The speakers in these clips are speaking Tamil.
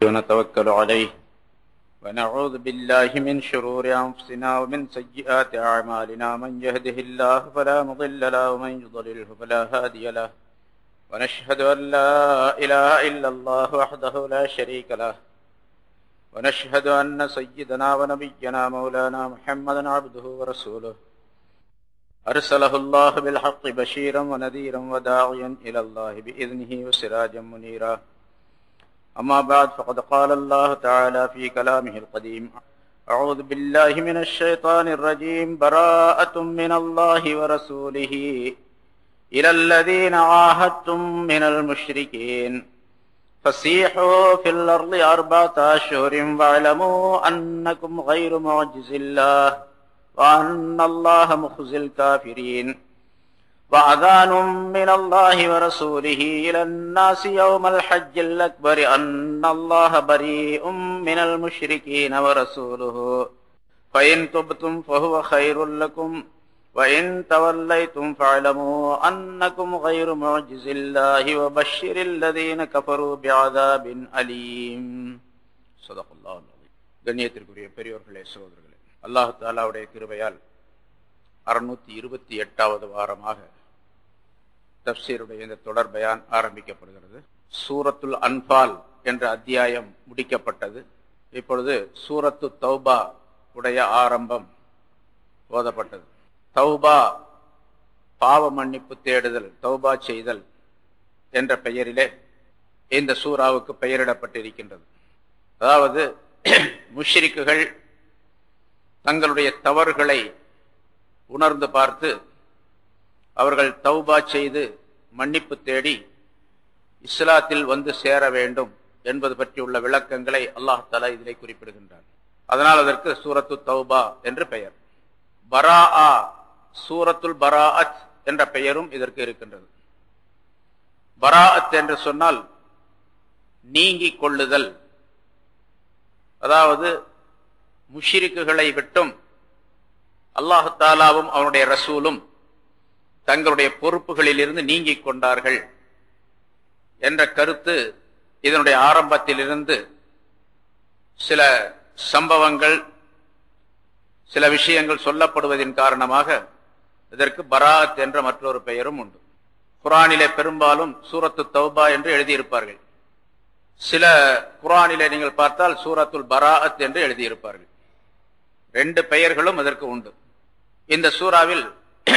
ونتوكل عليه ونعوذ بالله من شرور أنفسنا ومن سيئات أعمالنا من يهده الله فلا مضل له ومن يضلله فلا هادي له ونشهد أن لا إله إلا الله وحده لا شريك له ونشهد أن سيدنا ونبينا مولانا محمدا عبده ورسوله أرسله الله بالحق بشيرا ونذيرا وداعيا إلى الله بإذنه وسراجا منيرا أما بعد فقد قال الله تعالى في كلامه القديم أعوذ بالله من الشيطان الرجيم براءة من الله ورسوله إلى الذين عاهدتم من المشركين فسيحوا في الأرض أربعة أشهر واعلموا أنكم غير معجز الله وأن الله مخزي الكافرين وأذان من الله ورسوله إلى الناس يوم الحج الأكبر أن الله بريء من المشركين ورسوله فإن تبتم فهو خير لكم وإن توليتم فاعلموا أنكم غير معجز الله وبشر الذين كفروا بعذاب أليم صدق الله العظيم கண்ணியத்திற்குரிய பெரியோர்களே சகோதரர்களே அல்லாஹு தாலாவுடைய கிருபையால் அறுநூத்தி இருபத்தி எட்டாவது வாரமாக தப்சீருடைய இந்த தொடர் பயான் ஆரம்பிக்கப்படுகிறது சூரத்துல் அன்பால் என்ற அத்தியாயம் முடிக்கப்பட்டது இப்பொழுது சூரத்து தௌபா உடைய ஆரம்பம் ஓதப்பட்டது தௌபா பாவ மன்னிப்பு தேடுதல் தௌபா செய்தல் என்ற பெயரிலே இந்த சூறாவுக்கு பெயரிடப்பட்டிருக்கின்றது அதாவது முஷ்ரிக்குகள் தங்களுடைய தவறுகளை உணர்ந்து பார்த்து அவர்கள் தௌபா செய்து மன்னிப்பு தேடி இஸ்லாத்தில் வந்து சேர வேண்டும் என்பது பற்றியுள்ள விளக்கங்களை அல்லாஹ் தலா இதிலே குறிப்பிடுகின்றார் அதனால் அதற்கு சூரத்து தௌபா என்று பெயர் பரா ஆ சூரத்துல் பராஅத் என்ற பெயரும் இதற்கு இருக்கின்றது பராஅத் என்று சொன்னால் நீங்கிக் கொள்ளுதல் அதாவது முஷிரிக்குகளை விட்டும் அல்லாஹு தாலாவும் அவனுடைய ரசூலும் தங்களுடைய பொறுப்புகளில் இருந்து நீங்கிக் கொண்டார்கள் என்ற கருத்து இதனுடைய ஆரம்பத்திலிருந்து சில சம்பவங்கள் சில விஷயங்கள் சொல்லப்படுவதின் காரணமாக இதற்கு பராத் என்ற மற்றொரு பெயரும் உண்டு குரானிலே பெரும்பாலும் சூரத்து தௌபா என்று எழுதியிருப்பார்கள் சில குரானிலே நீங்கள் பார்த்தால் சூரத்துல் பராஅத் என்று எழுதியிருப்பார்கள் ரெண்டு பெயர்களும் அதற்கு உண்டு இந்த சூறாவில்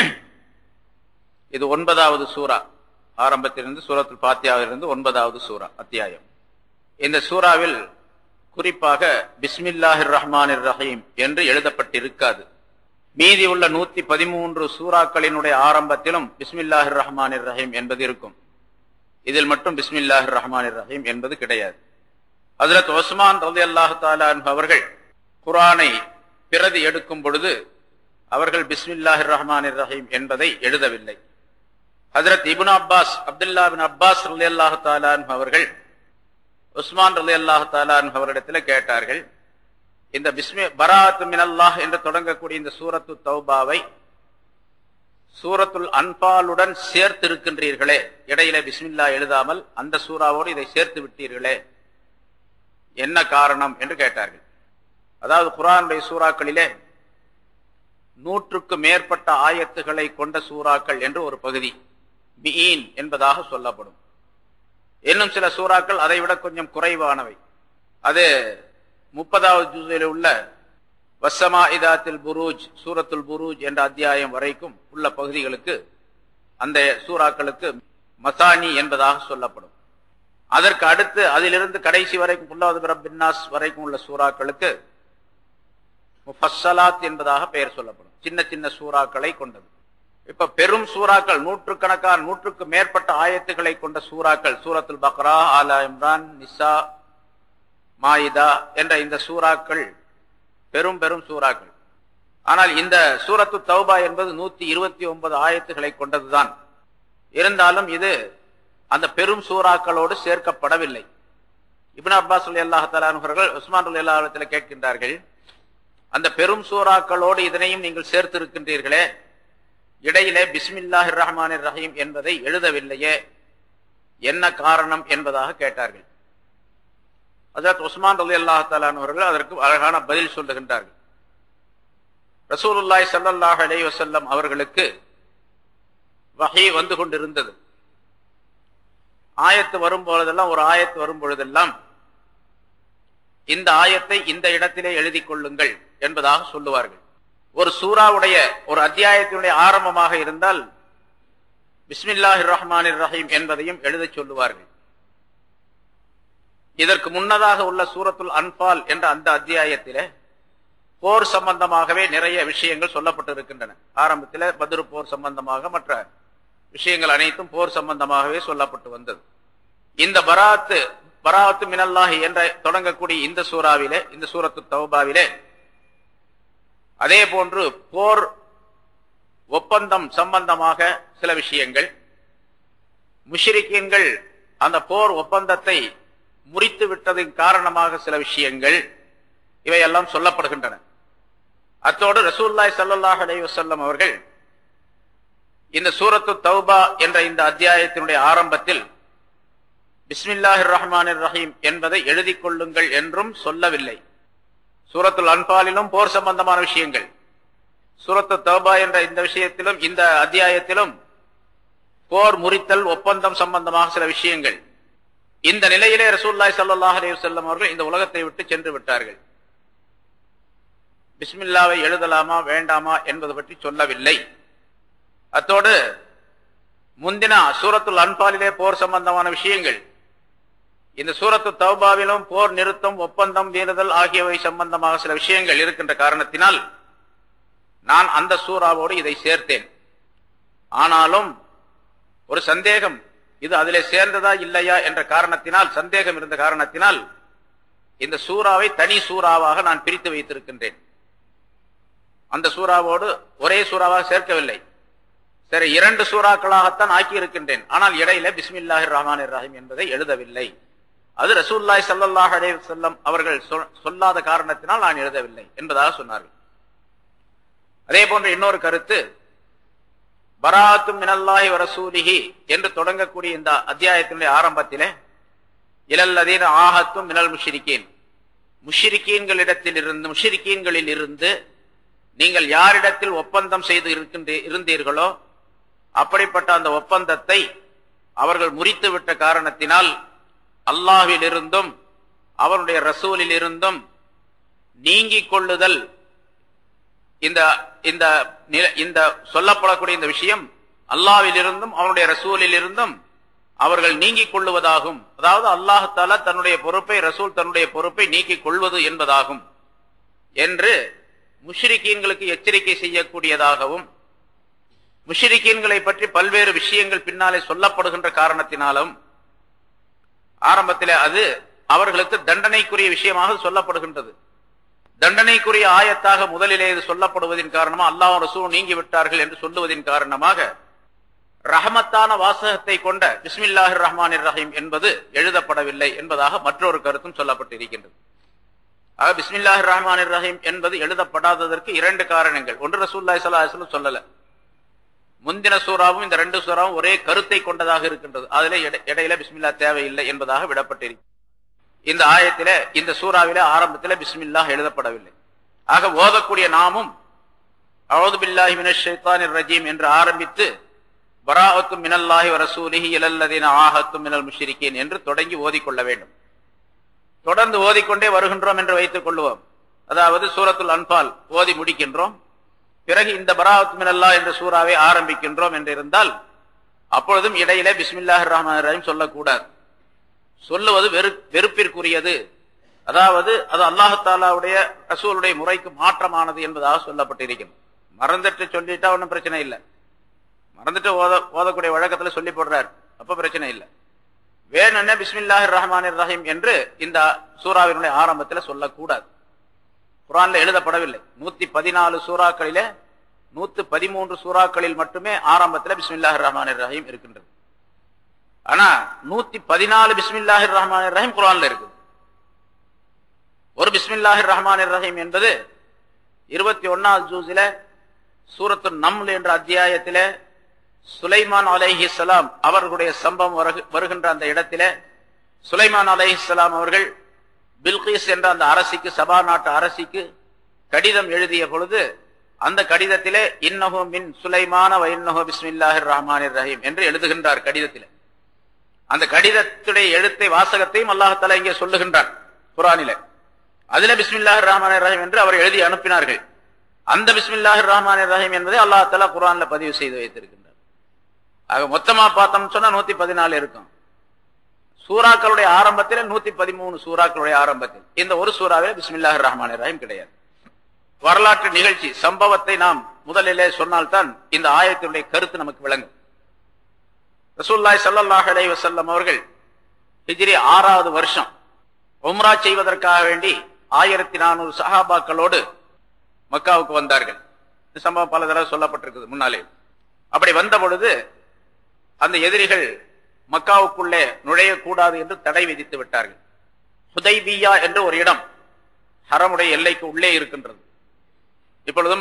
இது ஒன்பதாவது சூறா ஆரம்பத்திலிருந்து சூரத்துல் பாத்தியாவிலிருந்து ஒன்பதாவது சூறா அத்தியாயம் இந்த சூறாவில் குறிப்பாக பிஸ்மில்லாஹிர் ரஹ்மான் ரஹீம் என்று எழுதப்பட்டிருக்காது மீதி உள்ள நூத்தி பதிமூன்று சூறாக்களினுடைய ஆரம்பத்திலும் பிஸ்மில்லாஹிர் ரஹ்மான் ரஹீம் என்பது இருக்கும் இதில் மட்டும் பிஸ்மில்லாஹிர் ரஹ்மான் ரஹீம் என்பது கிடையாது ஹசரத் ஒஸ்மான் ரலி அல்லாஹு தாலான் அவர்கள் குரானை பிரதி எடுக்கும் பொழுது அவர்கள் பிஸ்மில்லாஹிர் ரஹ்மான் ரஹீம் என்பதை எழுதவில்லை ஹசரத் Ibn Abbas Abdullah bin Abbas ரலி அல்லாஹு தாலான் அவர்கள் உஸ்மான் ரலி அல்லாஹு தாலான் அவரிடத்தில் கேட்டார்கள் இந்த பிஸ்மி பராத் மின் அல்லாஹ் என்று தொடங்கக்கூடிய இந்த சூரத்து தௌபாவை சூரத்துல் அன்பாலுடன் சேர்த்து இருக்கின்றீர்களே இடையில பிஸ்மில்லா எழுதாமல் அந்த சூறாவோடு இதை சேர்த்து விட்டீர்களே என்ன காரணம் என்று கேட்டார்கள் அதாவது குரானுடைய சூறாக்களிலே நூற்றுக்கு மேற்பட்ட ஆயத்துகளை கொண்ட சூறாக்கள் என்று ஒரு பகுதி பீன் என்பதாக சொல்லப்படும் இன்னும் சில சூறாக்கள் அதை விட கொஞ்சம் குறைவானவை அது முப்பதாவது ஜூசில் உள்ள வசமா இதாத்தில் புரூஜ் சூரத்துல் புரூஜ் என்ற அத்தியாயம் வரைக்கும் உள்ள பகுதிகளுக்கு அந்த சூறாக்களுக்கு மசானி என்பதாக சொல்லப்படும் அதற்கு அடுத்து அதிலிருந்து கடைசி வரைக்கும் புல்லாவது பின்னாஸ் வரைக்கும் உள்ள சூறாக்களுக்கு முஃபஸ்ஸலாத் என்பதாக பெயர் சொல்லப்படும் சின்ன சின்ன சூறாக்களை கொண்டது இப்ப பெரும் சூறாக்கள் நூற்றுக்கணக்கான நூற்றுக்கு மேற்பட்ட ஆயத்துக்களை கொண்ட சூறாக்கள் சூரத்துல் பக்ரா ஆலா இம்ரான் நிசா மாயிதா என்ற இந்த சூறாக்கள் பெரும் பெரும் சூறாக்கள் ஆனால் இந்த சூரத்து தௌபா என்பது நூத்தி இருபத்தி ஒன்பது ஆயத்துக்களை கொண்டதுதான் இருந்தாலும் இது அந்த பெரும் சூறாக்களோடு சேர்க்கப்படவில்லை இபின் அப்பாஸ் அல்லாஹாலவர்கள் உஸ்மான் அல்லாஹத்தில் கேட்கின்றார்கள் அந்த பெரும் சூறாக்களோடு இதனையும் நீங்கள் சேர்த்து இருக்கின்றீர்களே இடையிலே பிஸ்மில்லாஹிர் ரஹ்மான் ரஹீம் என்பதை எழுதவில்லையே என்ன காரணம் என்பதாக கேட்டார்கள் ஹஜரத் உஸ்மான் ரலி அல்லாஹாலான் அவர்கள் அதற்கு அழகான பதில் சொல்லுகின்றார்கள் ரசூலுல்லாய் ஸல்லல்லாஹு அலைஹி வஸல்லம் அவர்களுக்கு வஹி வந்து கொண்டிருந்தது ஆயத்து வரும் பொழுதெல்லாம் ஒரு ஆயத்து வரும் பொழுதெல்லாம் இந்த ஆயத்தை இந்த இடத்திலே எழுதி கொள்ளுங்கள் என்பதாக சொல்லுவார்கள் ஒரு சூறாவுடைய ஒரு அத்தியாயத்தினுடைய ஆரம்பமாக இருந்தால் பிஸ்மில்லாஹிர் ரஹ்மானிர் ரஹீம் என்பதையும் எழுதச் சொல்லுவார்கள் இதற்கு முன்னதாக உள்ள சூரத்துல் அன்பால் என்ற அந்த அத்தியாயத்திலே போர் சம்பந்தமாகவே நிறைய விஷயங்கள் சொல்லப்பட்டிருக்கின்றன ஆரம்பத்தில் பத்ரு போர் சம்பந்தமாக மற்ற விஷயங்கள் அனைத்தும் போர் சம்பந்தமாகவே சொல்லப்பட்டு வந்தது இந்த பராத்து பராத்து மினல்லாஹி என்ற தொடங்கக்கூடிய இந்த சூறாவிலே இந்த சூரத்து தௌபாவிலே அதே போன்று போர் ஒப்பந்தம் சம்பந்தமாக சில விஷயங்கள் முஷ்ரிக்கீன்கள் அந்த போர் ஒப்பந்தத்தை முறித்து விட்டதின் காரணமாக சில விஷயங்கள் இவையெல்லாம் சொல்லப்படுகின்றன அத்தோடு ரசூல்லாய் சல்லாஹ் அலைஹி வஸல்லம் அவர்கள் இந்த சூரத்து தௌபா என்ற இந்த அத்தியாயத்தினுடைய ஆரம்பத்தில் பிஸ்மில்லாஹிர் ரஹ்மானிர் ரஹீம் என்பதை எழுதி கொள்ளுங்கள் என்றும் சொல்லவில்லை சூரத்துல் அன்பாலிலும் போர் சம்பந்தமான விஷயங்கள் சூரத்து தௌபா என்ற இந்த விஷயத்திலும் இந்த அத்தியாயத்திலும் போர் முறித்தல் ஒப்பந்தம் சம்பந்தமாக சில விஷயங்கள் இந்த நிலையிலே ரசூல்லாய் சல்லாஹ் அலைஹி வஸல்லம் அவர்கள் இந்த உலகத்தை விட்டு சென்று விட்டார்கள் பிஸ்மில்லாவை எழுதலாமா வேண்டாமா என்பது பற்றி சொல்லவில்லை அத்தோடு முந்தின சூரத்துல் அன்பாலிலே போர் சம்பந்தமான விஷயங்கள் இந்த சூரத்து தௌபாவிலும் போர் நிறுத்தம் ஒப்பந்தம் மீறுதல் ஆகியவை சம்பந்தமாக சில விஷயங்கள் இருக்கின்ற காரணத்தினால் நான் அந்த சூறாவோடு இதை சேர்த்தேன் ஆனாலும் ஒரு சந்தேகம் இது அதிலே சேர்ந்ததா இல்லையா என்ற காரணத்தினால் சந்தேகம் இருந்த காரணத்தினால் இந்த சூறாவை தனி சூறாவாக நான் பிரித்து வைத்திருக்கின்றேன் அந்த சூறாவோடு ஒரே சூறாவாக சேர்க்கவில்லை சரி இரண்டு சூறாக்களாகத்தான் ஆக்கி இருக்கின்றேன் ஆனால் இடையில பிஸ்மில்லாஹிர் ரஹ்மான் ரஹீம் என்பதை எழுதவில்லை அது ரசூல்லாய் சல்லாஹ் அலே செல்லம் அவர்கள் சொல்லாத காரணத்தினால் நான் எழுதவில்லை என்பதாக சொன்னார்கள் அதே போன்ற இன்னொரு கருத்து பராத்தும் மினல்லாஹி வரசூலிஹி என்று தொடங்கக்கூடிய இந்த அத்தியாயத்தினுடைய ஆரம்பத்திலே இலல்லதீன ஆகத்தும் மினல் முஷிரிக்கீன் முஷிரிக்கீன்களிடத்தில் இருந்து முஷிரிக்கீன்களில் இருந்து நீங்கள் யாரிடத்தில் ஒப்பந்தம் செய்து இருக்கின்ற இருந்தீர்களோ அப்படிப்பட்ட அந்த ஒப்பந்தத்தை அவர்கள் முறித்து விட்ட காரணத்தினால் அல்லாஹ்வில் இருந்தும் அவருடைய ரசூலில் இருந்தும் நீங்கிக் கொள்ளுதல் இந்த இந்த இந்த சொல்லப்படக்கூடிய இந்த விஷயம் அல்லாவில் இருந்தும் அவனுடைய ரசூலில் இருந்தும் அவர்கள் நீங்கிக் கொள்ளுவதாகும் அதாவது அல்லாஹால தன்னுடைய பொறுப்பை ரசூல் தன்னுடைய பொறுப்பை நீக்கிக் கொள்வது என்பதாகும் என்று முஷ்ரிக்கீன்களுக்கு எச்சரிக்கை செய்யக்கூடியதாகவும் முஷ்ரிக்கீன்களை பற்றி பல்வேறு விஷயங்கள் பின்னாலே சொல்லப்படுகின்ற காரணத்தினாலும் ஆரம்பத்திலே அது அவர்களுக்கு தண்டனைக்குரிய விஷயமாக சொல்லப்படுகின்றது தண்டனைக்குரிய ஆயத்தாக முதலிலே இது சொல்லப்படுவதின் காரணமா அல்லாஹ் ரசூல் நீங்கி விட்டார்கள் என்று சொல்லுவதின் காரணமாக ரஹமத்தான வாசகத்தை கொண்ட பிஸ்மில்லாஹிர் ரஹ்மானிர் ரஹீம் என்பது எழுதப்படவில்லை என்பதாக மற்றொரு கருத்தும் சொல்லப்பட்டிருக்கின்றது ஆக பிஸ்மில்லாஹிர் ரஹ்மானிர் ரஹீம் என்பது எழுதப்படாததற்கு இரண்டு காரணங்கள் ஒன்று ரசூல்லாய் சல்லாஹ் சொல்லல முந்தின சூறாவும் இந்த ரெண்டு சூறாவும் ஒரே கருத்தை கொண்டதாக இருக்கின்றது அதிலே இடையில பிஸ்மில்லா தேவையில்லை என்பதாக விடப்பட்டிருக்கிறது இந்த ஆயத்தில இந்த சூறாவில ஆரம்பத்தில பிஸ்மில்லா எழுதப்படவில்லை ஆக ஓதக்கூடிய நாமும் அவுது பில்லாஹி மினஷ் ஷைத்தானிர் ரஜீம் என்று ஆரம்பித்து பராஅத்தும் மினல்லாஹி வரசூலிஹி இலல்லதீன ஆஹத்தும் மினல் முஷ்ரிக்கீன் என்று தொடங்கி ஓதிக்கொள்ள வேண்டும் தொடர்ந்து ஓதிக்கொண்டே வருகின்றோம் என்று வைத்துக் கொள்வோம் அதாவது சூரத்துல் அன்பால் ஓதி முடிக்கின்றோம் பிறகு இந்த பராஅத் மினல்லா என்ற சூறாவை ஆரம்பிக்கின்றோம் என்று இருந்தால் அப்பொழுதும் இடையிலே பிஸ்மில்லாஹிர் ரஹ்மான் ரஹீம் சொல்லக்கூடாது சொல்லுவது வெறு வெறுப்பிற்குரியது அதாவது அது அல்லாஹாலாவுடைய ரசூலுடைய முறைக்கு மாற்றமானது என்பதாக சொல்லப்பட்டிருக்கும் மறந்துட்டு சொல்லிட்டா ஒன்றும் பிரச்சனை இல்லை மறந்துட்டு ஓத ஓதக்கூடிய வழக்கத்துல சொல்லி போடுறார் அப்ப பிரச்சனை இல்லை வேணும்னே பிஸ்மில்லாஹிர் ரஹ்மான் ரஹீம் என்று இந்த சூறாவினுடைய ஆரம்பத்துல சொல்லக்கூடாது குரான்ல எழுதப்படவில்லை நூத்தி பதினாலு சூறாக்களிலே நூத்தி பதிமூன்று சூறாக்களில் மட்டுமே ஆரம்பத்தில் பிஸ்மில்லாஹிர் ரஹ்மான் ரஹீம் இருக்கின்றது ஆனா நூத்தி பதினாலு பிஸ்மில்லாஹிர் ரஹ்மான் ரஹீம் குரான்ல இருக்குது ஒரு பிஸ்மில்லாஹிர் ரஹ்மான் ரஹீம் என்பது இருபத்தி ஒன்னாவது ஜூஸில சூரத்து நம்ல் என்ற அத்தியாயத்திலே சுலைமான் அலைஹிஸ்லாம் அவர்களுடைய சம்பவம் வருகின்ற அந்த இடத்திலே சுலைமான் அலைஹிஸ்லாம் அவர்கள் பில்கிஸ் என்ற அந்த அரசிக்கு சபா நாட்டு அரசிக்கு கடிதம் எழுதிய பொழுது அந்த கடிதத்திலே இன்னஹு மின் சுலைமான வைன்னஹு பிஸ்மில்லாஹிர் ரஹ்மானிர் ரஹீம் என்று எழுதுகின்றார் கடிதத்திலே அந்த கடிதத்துடைய எழுத்தை வாசகத்தையும் அல்லாஹால இங்கே சொல்லுகின்றார் குரானில அதுல பிஸ்மில்லாஹிர் ரஹ்மானிர் ரஹீம் என்று அவர் எழுதி அனுப்பினார்கள் அந்த பிஸ்மில்லாஹிர் ரஹ்மானிர் ரஹீம் என்பதை அல்லாஹால குரான்ல பதிவு செய்து வைத்திருக்கின்றார் ஆக மொத்தமா பார்த்தோம்னு சொன்னா நூத்தி பதினாலு இருக்கும் சூறாக்களுடைய ஆரம்பத்தில் நூத்தி பதிமூணு சூறாக்களுடைய ஆரம்பத்தில் இந்த ஒரு சூறாவே பிஸ்மில்லாஹிர் ரஹ்மானிர் ரஹீம் கிடையாது வரலாற்று நிகழ்ச்சி சம்பவத்தை நாம் முதலிலே சொன்னால்தான் இந்த ஆயத்தினுடைய கருத்து நமக்கு விளங்கும் ரசூல்லாய் சல்லாஹ் அலை வசல்லம் அவர்கள் ஹிஜ்ரி ஆறாவது வருஷம் உம்ரா செய்வதற்காக வேண்டி ஆயிரத்தி நானூறு சஹாபாக்களோடு மக்காவுக்கு வந்தார்கள் இந்த சம்பவம் பல தடவை சொல்லப்பட்டிருக்குது முன்னாலே அப்படி வந்த பொழுது அந்த எதிரிகள் மக்காவுக்குள்ளே நுழையக்கூடாது என்று தடை விதித்து விட்டார்கள் ஹுதைபியா என்று ஒரு இடம் ஹரமுடைய எல்லைக்கு உள்ளே இருக்கின்றது இப்பொழுதும்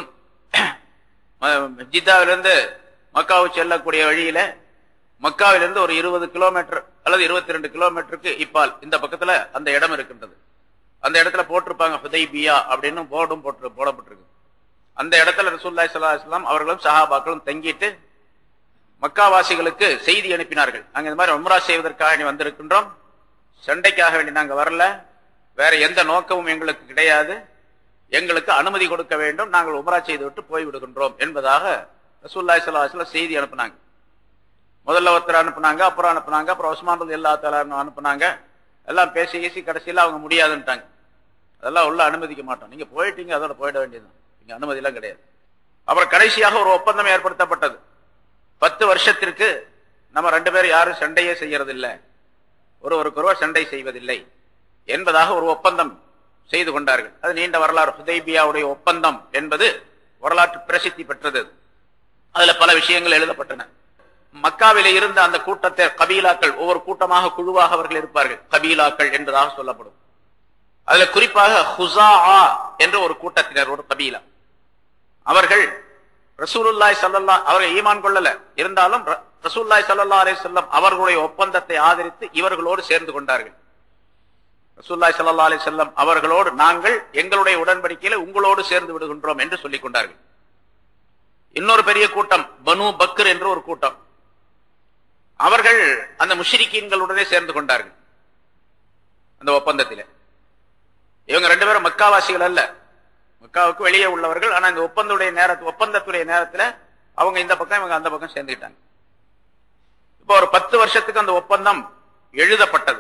ஜித்தாவிலிருந்து மக்காவுக்கு செல்லக்கூடிய வழியில மக்காவிலிருந்து ஒரு இருபது கிலோமீட்டர் அல்லது இருபத்தி ரெண்டு கிலோமீட்டருக்கு இப்பால் இந்த பக்கத்துல அந்த இடம் இருக்கின்றது அந்த இடத்துல போட்டிருப்பாங்க ஹுதைபியா அப்படின்னு போர்டும் போட்டு போடப்பட்டிருக்கு அந்த இடத்துல ரசூல்லாய் சல்லா இஸ்லாம் அவர்களும் சஹாபாக்களும் தங்கிட்டு மக்காவாசிகளுக்கு செய்தி அனுப்பினார்கள் நாங்க இந்த மாதிரி உம்ரா செய்வதற்காக நீ வந்திருக்கின்றோம் சண்டைக்காக வேண்டி நாங்க வரல வேற எந்த நோக்கமும் எங்களுக்கு கிடையாது எங்களுக்கு அனுமதி கொடுக்க வேண்டும் நாங்கள் உமரா செய்து விட்டு போய்விடுகின்றோம் என்பதாக ரசூல்லாய் சல்லாஹ் செய்தி அனுப்புனாங்க முதல்ல ஒருத்தர் அனுப்புனாங்க அப்புறம் அனுப்புனாங்க அப்புறம் உஸ்மான் ரதி எல்லா தலாரும் அனுப்புனாங்க எல்லாம் பேசி ஈசி கடைசியில் அவங்க முடியாதுன்ட்டாங்க அதெல்லாம் உள்ள அனுமதிக்க மாட்டோம் நீங்க போயிட்டீங்க அதோட போயிட வேண்டியது இங்க அனுமதி எல்லாம் கிடையாது அப்புறம் கடைசியாக ஒரு ஒப்பந்தம் ஏற்படுத்தப்பட்டது பத்து வருஷத்திற்கு நம்ம ரெண்டு பேரும் யாரும் சண்டையே செய்யறதில்லை ஒருவருக்கொருவர் சண்டை செய்வதில்லை என்பதாக ஒரு ஒப்பந்தம் செய்து கொண்டார்கள் அது நீண்ட வரலாறு ஹுதைபியாவுடைய ஒப்பந்தம் என்பது வரலாற்று பிரசித்தி பெற்றது அதுல பல விஷயங்கள் எழுதப்பட்டன மக்காவிலே இருந்த அந்த கூட்டத்தை கபீலாக்கள் ஒவ்வொரு கூட்டமாக குழுவாக அவர்கள் இருப்பார்கள் கபீலாக்கள் என்பதாக சொல்லப்படும் அதுல குறிப்பாக ஹுசா என்ற ஒரு கூட்டத்தினர் ஒரு கபீலா அவர்கள் ரசூலுல்லாய் சல்லல்லா அவர்கள் ஈமான் கொள்ளல இருந்தாலும் ரசூல்லாய் சல்லா அலே சொல்லம் அவர்களுடைய ஒப்பந்தத்தை ஆதரித்து இவர்களோடு சேர்ந்து கொண்டார்கள் ரசூல்லாய் சல்லா அலி செல்லம் அவர்களோடு நாங்கள் எங்களுடைய உடன்படிக்கையில உங்களோடு சேர்ந்து விடுகின்றோம் என்று சொல்லிக் கொண்டார்கள் இன்னொரு பெரிய கூட்டம் பனு பக்கர் என்று ஒரு கூட்டம் அவர்கள் அந்த முஷிரிக்கீன்களுடனே சேர்ந்து கொண்டார்கள் அந்த ஒப்பந்தத்தில் இவங்க ரெண்டு பேரும் மக்காவாசிகள் அல்ல மக்காவுக்கு வெளியே உள்ளவர்கள் ஆனா இந்த ஒப்பந்தத்துடைய நேரத்து ஒப்பந்தத்துடைய நேரத்துல அவங்க இந்த பக்கம் இவங்க அந்த பக்கம் சேர்ந்துக்கிட்டாங்க இப்போ ஒரு பத்து வருஷத்துக்கு அந்த ஒப்பந்தம் எழுதப்பட்டது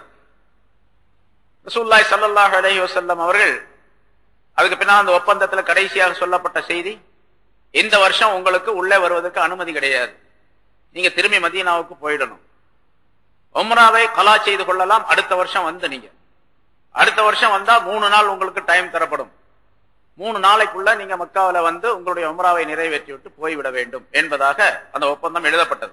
ரசூல்லாய் சல்லாஹ் அலஹி வசல்லம் அவர்கள் அதுக்கு பின்னால் அந்த ஒப்பந்தத்துல கடைசியாக சொல்லப்பட்ட செய்தி இந்த வருஷம் உங்களுக்கு உள்ளே வருவதற்கு அனுமதி கிடையாது நீங்க திரும்பி மதீனாவுக்கு போயிடணும் ஒம்ராவை கலா செய்து கொள்ளலாம் அடுத்த வருஷம் வந்து நீங்க அடுத்த வருஷம் வந்தா மூணு நாள் உங்களுக்கு டைம் தரப்படும் மூணு நாளைக்குள்ள நீங்க மக்காவில வந்து உங்களுடைய உம்ராவை நிறைவேற்றி விட்டு போய்விட வேண்டும் என்பதாக அந்த ஒப்பந்தம் எழுதப்பட்டது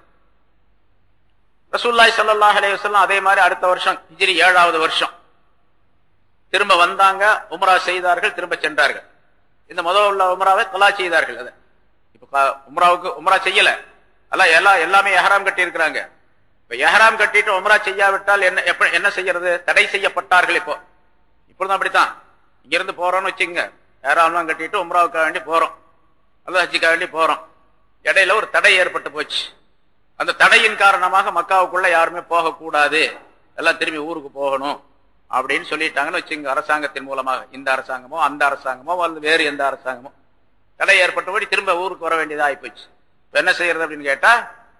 ரசூல்லாய் சல்லாஹ் அலையம் அதே மாதிரி அடுத்த வருஷம் ஹிஜிரி ஏழாவது வருஷம் திரும்ப வந்தாங்க உம்ரா செய்தார்கள் திரும்ப சென்றார்கள் இந்த முதல் உள்ள உம்ராவை கலா செய்தார்கள் அதை இப்ப உம்ராவுக்கு உம்ரா செய்யல எல்லாம் எல்லாம் எல்லாமே எஹராம் கட்டி இருக்கிறாங்க இப்ப எஹராம் கட்டிட்டு உம்ரா செய்யாவிட்டால் என்ன எப்ப என்ன செய்யறது தடை செய்யப்பட்டார்கள் இப்போ இப்பொழுதும் அப்படித்தான் இங்க இருந்து போறோம்னு வச்சுங்க எஹராம்லாம் கட்டிட்டு உம்ராவுக்காக வேண்டி போறோம் அல்லது ஹஜ்ஜிக்காக வேண்டி போறோம் இடையில ஒரு தடை ஏற்பட்டு போச்சு அந்த தடையின் காரணமாக மக்காவுக்குள்ள யாருமே போகக்கூடாது எல்லாம் திரும்பி ஊருக்கு போகணும் அப்படின்னு சொல்லிட்டாங்கன்னு வச்சுங்க அரசாங்கத்தின் மூலமாக இந்த அரசாங்கமோ அந்த அரசாங்கமோ அல்லது வேறு எந்த அரசாங்கமோ தடை ஏற்பட்டபடி திரும்ப ஊருக்கு வர வேண்டியதா ஆயிப்போச்சு என்ன செய்யறது அப்படின்னு கேட்டா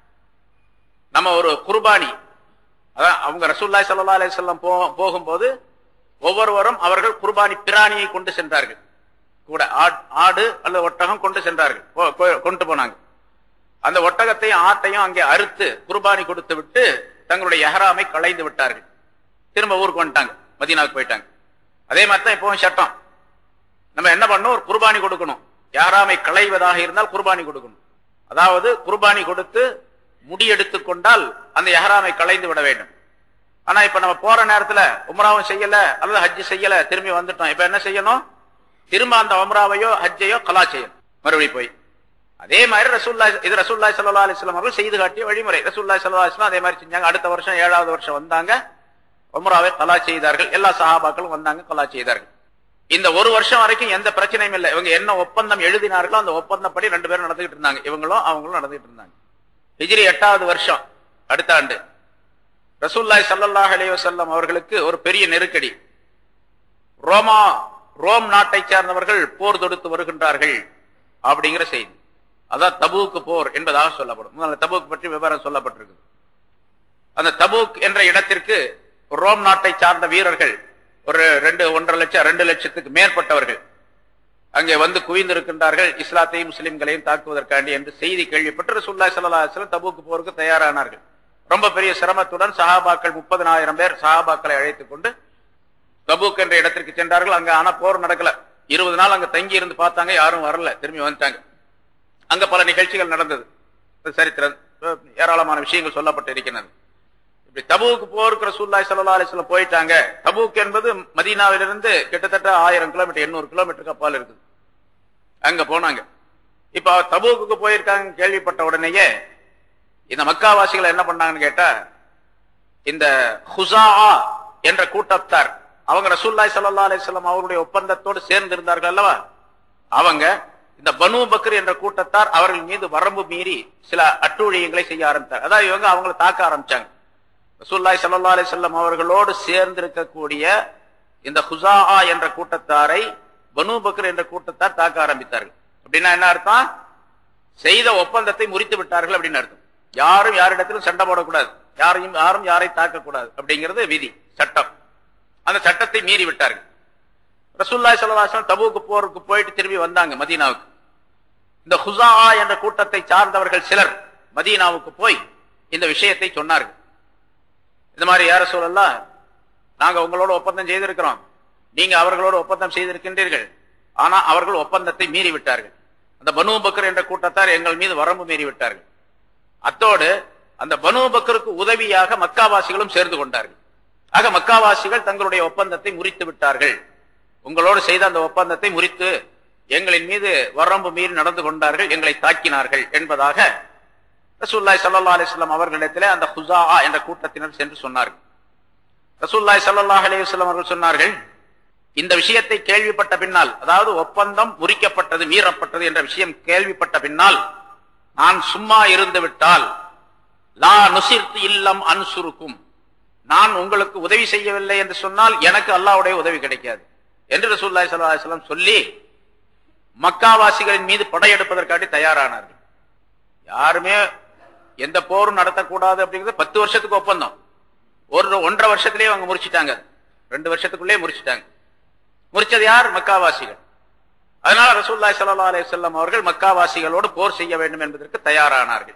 நம்ம ஒரு குர்பானி அதான் அவங்க ரசூல்லாய் சல்லா அலி சொல்லம் போகும்போது ஒவ்வொருவரும் அவர்கள் குர்பானி பிராணியை கொண்டு சென்றார்கள் கூட ஆடு அல்லது ஒட்டகம் கொண்டு சென்றார்கள் கொண்டு போனாங்க அந்த ஒட்டகத்தையும் ஆட்டையும் அங்கே அறுத்து குர்பானி கொடுத்து விட்டு தங்களுடைய எஹராமை களைந்து விட்டார்கள் திரும்ப ஊருக்கு வந்துட்டாங்க மதீனாவுக்கு போயிட்டாங்க அதே மாதிரி தான் இப்பவும் சட்டம் நம்ம என்ன பண்ணணும் ஒரு குர்பானி கொடுக்கணும் யாராமை களைவதாக இருந்தால் குர்பானி கொடுக்கணும் அதாவது குர்பானி கொடுத்து முடி எடுத்துக் கொண்டால் அந்த எஹராமை களைந்து விட வேண்டும் ஆனா இப்ப நம்ம போற நேரத்துல உம்ராவும் செய்யல அல்லது ஹஜ் செய்யல திரும்பி வந்துட்டோம் இப்ப என்ன செய்யணும் திரும்ப அந்த உம்ராவையோ ஹஜ்ஜையோ கலா செய்யணும் மறுபடியும் போய் அதே மாதிரி ரசூல்லா இது ரசூல்லாய் சல்லா அலிஸ்லாம் அவர்கள் செய்து காட்டிய வழிமுறை ரசூல்லாய் சல்லா அலிஸ்லாம் அதே மாதிரி செஞ்சாங்க அடுத்த வருஷம் ஏழாவது வருஷம் வந்தாங்க உம்ராவை கலா செய்தார்கள் எல்லா சஹாபாக்களும் வந்தாங்க கலா செய்தார்கள் இந்த ஒரு வருஷம் வரைக்கும் எந்த பிரச்சனையும் இல்லை இவங்க என்ன ஒப்பந்தம் எழுதினார்களோ அந்த ஒப்பந்தப்படி ரெண்டு பேரும் நடந்துகிட்டு இருந்தாங்க இவங்களும் அவங்களும் நடந்துகிட்டு இருந்தாங்க ஹிஜ்ரி எட்டாவது வருஷம் அடுத்த ஆண்டு ரசூல்லாய் சல்லல்லாஹ் அலைஹி வஸல்லம் அவர்களுக்கு ஒரு பெரிய நெருக்கடி ரோமா ரோம் நாட்டை சார்ந்தவர்கள் போர் தொடுத்து வருகின்றார்கள் அப்படிங்கிற செய்தி அதான் தபூக்கு போர் என்பதாக சொல்லப்படும் முதல்ல தபூக் பற்றி விவரம் சொல்லப்பட்டிருக்கு அந்த தபூக் என்ற இடத்திற்கு ரோம் நாட்டை சார்ந்த வீரர்கள் ஒரு ரெண்டு ஒன்றரை லட்சம் ரெண்டு லட்சத்துக்கு மேற்பட்டவர்கள் அங்கே வந்து குவிந்திருக்கின்றார்கள் இஸ்லாத்தையும் முஸ்லிம்களையும் தாக்குவதற்காண்டி என்று செய்தி கேள்விப்பட்டு ரசூல்லா ஸல்லல்லாஹு அலைஹி வஸல்லம் தபூக்கு போருக்கு தயாரானார்கள் ரொம்ப பெரிய சிரமத்துடன் சஹாபாக்கள் முப்பதனாயிரம் பேர் சஹாபாக்களை அழைத்துக் கொண்டு தபூக் என்ற இடத்திற்கு சென்றார்கள் அங்க ஆனா போர் நடக்கல இருபது நாள் அங்க தங்கி இருந்து பார்த்தாங்க யாரும் வரல திரும்பி வந்துட்டாங்க அங்க பல நிகழ்ச்சிகள் நடந்தது அது சரித்திரம் ஏராளமான விஷயங்கள் சொல்லப்பட்டு இருக்கிறது இப்படி தபூக்கு போருக்கு ரசூல்லாய் சல்லா அலிஸ்லாம் போயிட்டாங்க தபூக் என்பது மதீனாவிலிருந்து கிட்டத்தட்ட ஆயிரம் கிலோமீட்டர் எண்ணூறு கிலோமீட்டருக்கு அப்பால் இருக்குது அங்க போனாங்க இப்ப தபூக்கு போயிருக்காங்க கேள்விப்பட்ட உடனேயே இந்த மக்காவாசிகள் என்ன பண்ணாங்கன்னு கேட்டா இந்த ஹுசா என்ற கூட்டத்தார் அவங்க ரசூல்லாய் சல்லா அலிஸ்லாம் அவருடைய ஒப்பந்தத்தோடு சேர்ந்து இருந்தார்கள் அல்லவா அவங்க இந்த பனு பக்ர் என்ற கூட்டத்தார் அவர்கள் மீது வரம்பு மீறி சில அட்டூழியங்களை செய்ய ஆரம்பித்தார் அதாவது இவங்க அவங்களை தாக்க ஆரம்பிச்சாங்க ரசூல்லாய் சல்லா அலி செல்லம் அவர்களோடு சேர்ந்து இருக்கக்கூடிய இந்த ஹுசா என்ற கூட்டத்தாரை பனு பக்ர் என்ற கூட்டத்தார் தாக்க ஆரம்பித்தார்கள் அப்படின்னா என்ன அர்த்தம் செய்த ஒப்பந்தத்தை முறித்து விட்டார்கள் அப்படின்னு அர்த்தம் யாரும் யாரிடத்திலும் சண்டை போடக்கூடாது யாரையும் யாரும் யாரை தாக்கக்கூடாது அப்படிங்கிறது விதி சட்டம் அந்த சட்டத்தை மீறி விட்டார்கள் ரசூல்லாய் சல்லாஹம் தபுக்கு போருக்கு போயிட்டு திரும்பி வந்தாங்க மதீனாவுக்கு இந்த ஹுசா என்ற கூட்டத்தை சார்ந்தவர்கள் சிலர் மதீனாவுக்கு போய் இந்த விஷயத்தை சொன்னார்கள் இந்த மாதிரி யார சொல்லலாம் நாங்க உங்களோட ஒப்பந்தம் செய்திருக்கிறோம் நீங்க அவர்களோட ஒப்பந்தம் செய்திருக்கின்றீர்கள் ஆனா அவர்கள் ஒப்பந்தத்தை மீறி விட்டார்கள் அந்த பனு பக்கர் என்ற கூட்டத்தார் எங்கள் மீது வரம்பு மீறி விட்டார்கள் அத்தோடு அந்த பனு பக்கருக்கு உதவியாக மக்காவாசிகளும் சேர்ந்து கொண்டார்கள் ஆக மக்காவாசிகள் தங்களுடைய ஒப்பந்தத்தை முறித்து விட்டார்கள் உங்களோடு செய்த அந்த ஒப்பந்தத்தை முறித்து எங்களின் மீது வரம்பு மீறி நடந்து கொண்டார்கள் எங்களை தாக்கினார்கள் என்பதாக ரசூல்லாய் சல்லா அலிஸ்லாம் அவர்களிடத்திலே அந்த ஹுசா என்ற கூட்டத்தினர் சென்று சொன்னார்கள் ரசூல்லாய் சல்லாஹ் அலிவஸ்லாம் அவர்கள் சொன்னார்கள் இந்த விஷயத்தை கேள்விப்பட்ட பின்னால் அதாவது ஒப்பந்தம் முறிக்கப்பட்டது மீறப்பட்டது என்ற விஷயம் கேள்விப்பட்ட பின்னால் நான் சும்மா இருந்து விட்டால் லா நுசிர்த்து இல்லம் அன்சுருக்கும் நான் உங்களுக்கு உதவி செய்யவில்லை என்று சொன்னால் எனக்கு அல்லாவுடைய உதவி கிடைக்காது என்று ரசூல்லாய் சல்லா அலிஸ்லாம் சொல்லி மக்காவாசிகளின் மீது படையெடுப்பதற்காண்டி தயாரானார்கள் யாருமே எந்த போரும் நடத்தக்கூடாது அப்படிங்கிறது பத்து வருஷத்துக்கு ஒப்பந்தம் ஒரு ஒன்றரை வருஷத்திலேயே அவங்க முறிச்சிட்டாங்க ரெண்டு வருஷத்துக்குள்ளே முறிச்சிட்டாங்க முறிச்சது யார் மக்காவாசிகள் அதனால ரசூல்லாய் சல்லா அலி செல்லம் அவர்கள் மக்காவாசிகளோடு போர் செய்ய வேண்டும் என்பதற்கு தயாரானார்கள்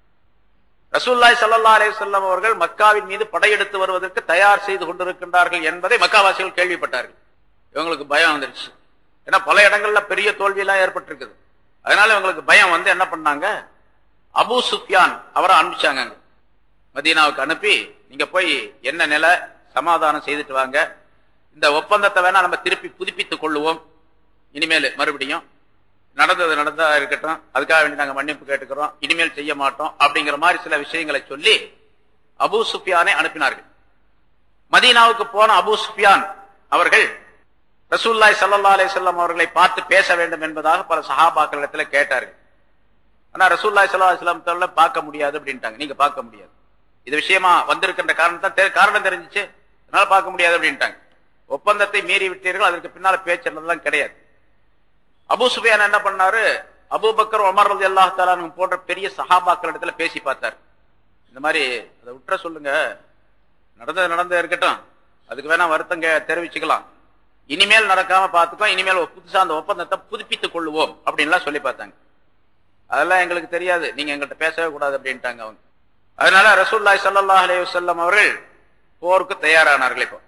ரசூல்லாய் சல்லா அலி செல்லம் அவர்கள் மக்காவின் மீது படையெடுத்து வருவதற்கு தயார் செய்து கொண்டிருக்கின்றார்கள் என்பதை மக்காவாசிகள் கேள்விப்பட்டார்கள் இவங்களுக்கு பயம் வந்துருச்சு ஏன்னா பல இடங்கள்ல பெரிய தோல்வியெல்லாம் ஏற்பட்டிருக்குது அதனால இவங்களுக்கு பயம் வந்து என்ன பண்ணாங்க அபு சுஃபியான் அவரை அனுப்பிச்சாங்க அங்க. மதீனாவுக்கு அனுப்பி நீங்க போய் என்ன நிலை சமாதானம் செய்துட்டு வாங்க இந்த ஒப்பந்தத்தை வேணா நம்ம திருப்பி புதுப்பித்துக் கொள்ளுவோம் இனிமேல் மறுபடியும் நடந்தது நடந்தா இருக்கட்டும் அதுக்காக வேண்டி நாங்க மன்னிப்பு கேட்டுக்கிறோம் இனிமேல் செய்ய மாட்டோம் அப்படிங்கிற மாதிரி சில விஷயங்களை சொல்லி அபு சுஃபியானை அனுப்பினார்கள் மதீனாவுக்கு போன அபு சுஃபியான் அவர்கள் ரசூல்லாய் சல்லா அலிசல்லாம் அவர்களை பார்த்து பேச வேண்டும் என்பதாக பல சஹாபாக்களிடத்துல கேட்டார்கள் ஆனா ரசூல்லாய் சல்லா அலிஸ்லாம் பார்க்க முடியாது அப்படின்ட்டாங்க நீங்க பார்க்க முடியாது இது விஷயமா வந்திருக்கின்ற காரணம் தான் காரணம் தெரிஞ்சிச்சு அதனால பார்க்க முடியாது அப்படின்ட்டாங்க ஒப்பந்தத்தை மீறி விட்டீர்கள் அதற்கு பின்னால பேச்சுறதுலாம் கிடையாது அபு சுஃபியான் என்ன பண்ணாரு அபூபக்கர் உமர் ரதி அல்லாஹ் தாலானு போன்ற பெரிய சஹாபாக்கள் இடத்துல பேசி பார்த்தார் இந்த மாதிரி அதை விட்டுற சொல்லுங்க நடந்தது நடந்தது இருக்கட்டும் அதுக்கு வேணா வருத்தங்க தெரிவிச்சுக்கலாம் இனிமேல் நடக்காம பார்த்துக்கோ இனிமேல் புதுசா அந்த ஒப்பந்தத்தை புதுப்பித்துக் கொள்ளுவோம் அப்படின்லாம் சொல்லி பார்த்தாங்க அதெல்லாம் எங்களுக்கு தெரியாது நீங்க எங்கள்கிட்ட பேசவே கூடாது அப்படின்ட்டாங்க அவங்க அதனால ரசூல்லாய் சல்லாஹ் அலைஹி வஸல்லம் அவர்கள் போருக்கு தயாரானார்கள் இப்போ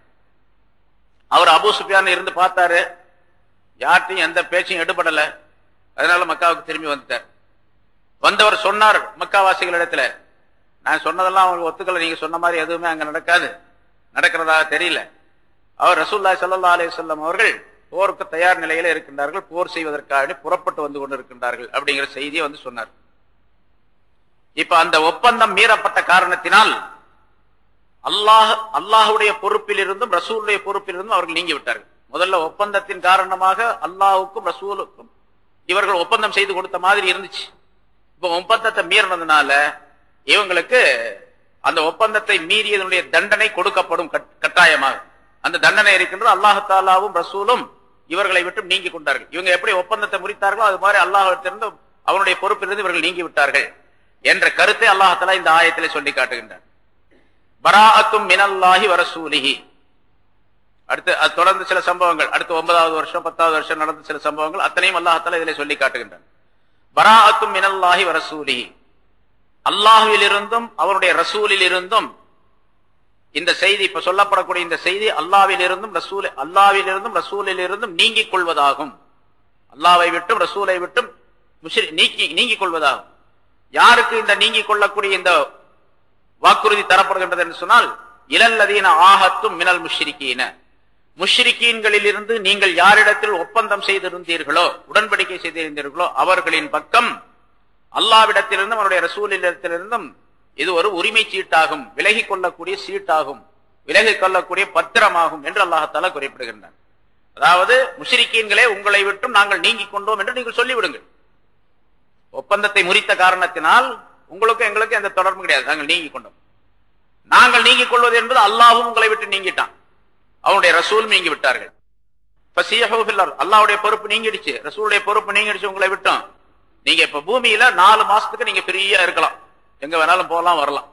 அவர் அபு சுஃபியான் இருந்து பார்த்தாரு யார்ட்டையும் எந்த பேச்சும் எடுபடல அதனால மக்காவுக்கு திரும்பி வந்துட்டார் வந்தவர் சொன்னார் மக்காவாசிகளிடத்துல நான் சொன்னதெல்லாம் அவங்க ஒத்துக்கல நீங்க சொன்ன மாதிரி எதுவுமே அங்க நடக்காது நடக்கிறதா தெரியல அவர் ரசூல்லாய் சல்லா அலி சொல்லம் அவர்கள் போருக்கு தயார் நிலையில இருக்கின்றார்கள் போர் செய்வதற்காக புறப்பட்டு வந்து கொண்டிருக்கின்றார்கள் அப்படிங்கிற செய்தியை வந்து சொன்னார் இப்ப அந்த ஒப்பந்தம் மீறப்பட்ட காரணத்தினால் அல்லாஹ் அல்லாஹுடைய பொறுப்பில் இருந்தும் ரசூலுடைய பொறுப்பில் இருந்தும் அவர்கள் நீங்கி விட்டார்கள் முதல்ல ஒப்பந்தத்தின் காரணமாக அல்லாஹுக்கும் ரசூலுக்கும் இவர்கள் ஒப்பந்தம் செய்து கொடுத்த மாதிரி இருந்துச்சு இப்ப ஒப்பந்தத்தை மீறினதுனால இவங்களுக்கு அந்த ஒப்பந்தத்தை மீறியதனுடைய தண்டனை கொடுக்கப்படும் கட்- கட்டாயமாக அந்த தண்டனை இருக்கின்றது அல்லாஹாலாவும் ரசூலும் இவர்களை விட்டு நீங்கி கொண்டார்கள் இவங்க எப்படி ஒப்பந்தத்தை முறித்தார்களோ அது மாதிரி அல்லாஹிலிருந்து அவனுடைய பொறுப்பிலிருந்து இவர்கள் நீங்கி விட்டார்கள் என்ற கருத்தை அல்லாஹாலா இந்த ஆயத்திலே சொல்லி காட்டுகின்றார் பராஅத்தும் மினல்லாஹி வரசூலிஹி அடுத்து அது தொடர்ந்து சில சம்பவங்கள் அடுத்து ஒன்பதாவது வருஷம் பத்தாவது வருஷம் நடந்த சில சம்பவங்கள் அத்தனையும் அல்லாஹால இதிலே சொல்லி காட்டுகின்றான் பராஅத்தும் மினல்லாஹி வரசூலிஹி அல்லாஹ்விலிருந்தும் அவருடைய ரசூலில் இருந்தும் இந்த செய்தி இப்ப சொல்லப்படக்கூடிய இந்த செய்தி அல்லாவில் இருந்தும் ரசூல் அல்லாவில் இருந்தும் ரசூலில் இருந்தும் நீங்கிக் கொள்வதாகும் அல்லாவை விட்டும் ரசூலை விட்டும் முஷ்ரி- நீக்கி நீங்கிக் கொள்வதாகும் யாருக்கு இந்த நீங்கிக் கொள்ளக்கூடிய இந்த வாக்குறுதி தரப்படுகின்றது என்று சொன்னால் இளல்லதீன ஆகத்தும் மினல் முஷ்ரிக்கீன முஷ்ரிக்கீன்களில் இருந்து நீங்கள் யாரிடத்தில் ஒப்பந்தம் செய்திருந்தீர்களோ உடன்படிக்கை செய்திருந்தீர்களோ அவர்களின் பக்கம் அல்லாவிடத்திலிருந்தும் அவருடைய ரசூலிடத்திலிருந்தும் இது ஒரு உரிமை சீட்டாகும் விலகிக் கொள்ளக்கூடிய சீட்டாகும் விலகிக் கொள்ளக்கூடிய பத்திரமாகும் என்று அல்லாஹால குறிப்பிடுகின்றான் அதாவது முஷ்ரிக்கீன்களே உங்களை விட்டும் நாங்கள் நீங்கிக் கொண்டோம் என்று நீங்கள் சொல்லிவிடுங்கள் ஒப்பந்தத்தை முறித்த காரணத்தினால் உங்களுக்கு எங்களுக்கு எந்த தொடர்பும் கிடையாது நாங்கள் நீங்கிக் கொண்டோம் நாங்கள் நீங்கிக் கொள்வது என்பது அல்லாஹும் உங்களை விட்டு நீங்கிட்டான் அவனுடைய ரசூல் நீங்கி விட்டார்கள் ஃபஸீஹு ஃபில் அர்த். அல்லாஹ்வுடைய பொறுப்பு நீங்கிடுச்சு ரசூலுடைய பொறுப்பு நீங்கிடுச்சு உங்களை விட்டோம் நீங்க இப்ப பூமியில நாலு மாசத்துக்கு நீங்க ஃப்ரீயா இருக்கலாம் எங்க வேணாலும் போகலாம் வரலாம்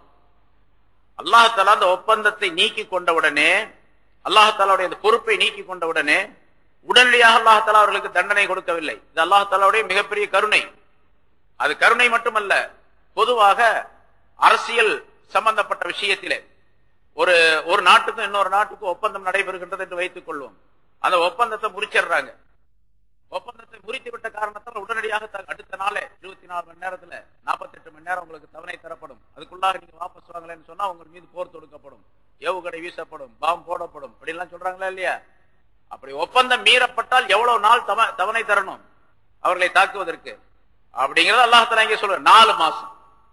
அல்லாஹால அந்த ஒப்பந்தத்தை நீக்கி கொண்ட உடனே அல்லாஹாலாவுடைய அந்த பொறுப்பை நீக்கி கொண்ட உடனே உடனடியாக அல்லாஹாலா அவர்களுக்கு தண்டனை கொடுக்கவில்லை இது அல்லாஹாலாவுடைய மிகப்பெரிய கருணை அது கருணை மட்டுமல்ல பொதுவாக அரசியல் சம்பந்தப்பட்ட விஷயத்திலே ஒரு ஒரு நாட்டுக்கும் இன்னொரு நாட்டுக்கும் ஒப்பந்தம் நடைபெறுகின்றது என்று வைத்துக் கொள்வோம் அந்த ஒப்பந்தத்தை முறிச்சிடுறாங்க ஒப்பந்தத்தை முறித்து விட்ட காரணத்தால் உடனடியாக த- அடுத்த நாளே இருபத்தி நாலு மணி நேரத்துல 48 மணி நேரம் உங்களுக்கு தவணை தரப்படும் அதுக்குள்ளாக நீங்க வாபஸ் வாங்கலைன்னு சொன்னா உங்க மீது போர் தொடுக்கப்படும் ஏவுகணை வீசப்படும் பாம் போடப்படும் அப்படிலாம் சொல்றாங்களா இல்லையா அப்படி ஒப்பந்தம் மீறப்பட்டால் எவ்வளவு நாள் தவ- தவணை தரணும் அவர்களை தாக்குவதற்கு அப்படிங்கறது அல்லாஹ் இங்கே சொல்ற நாலு மாசம்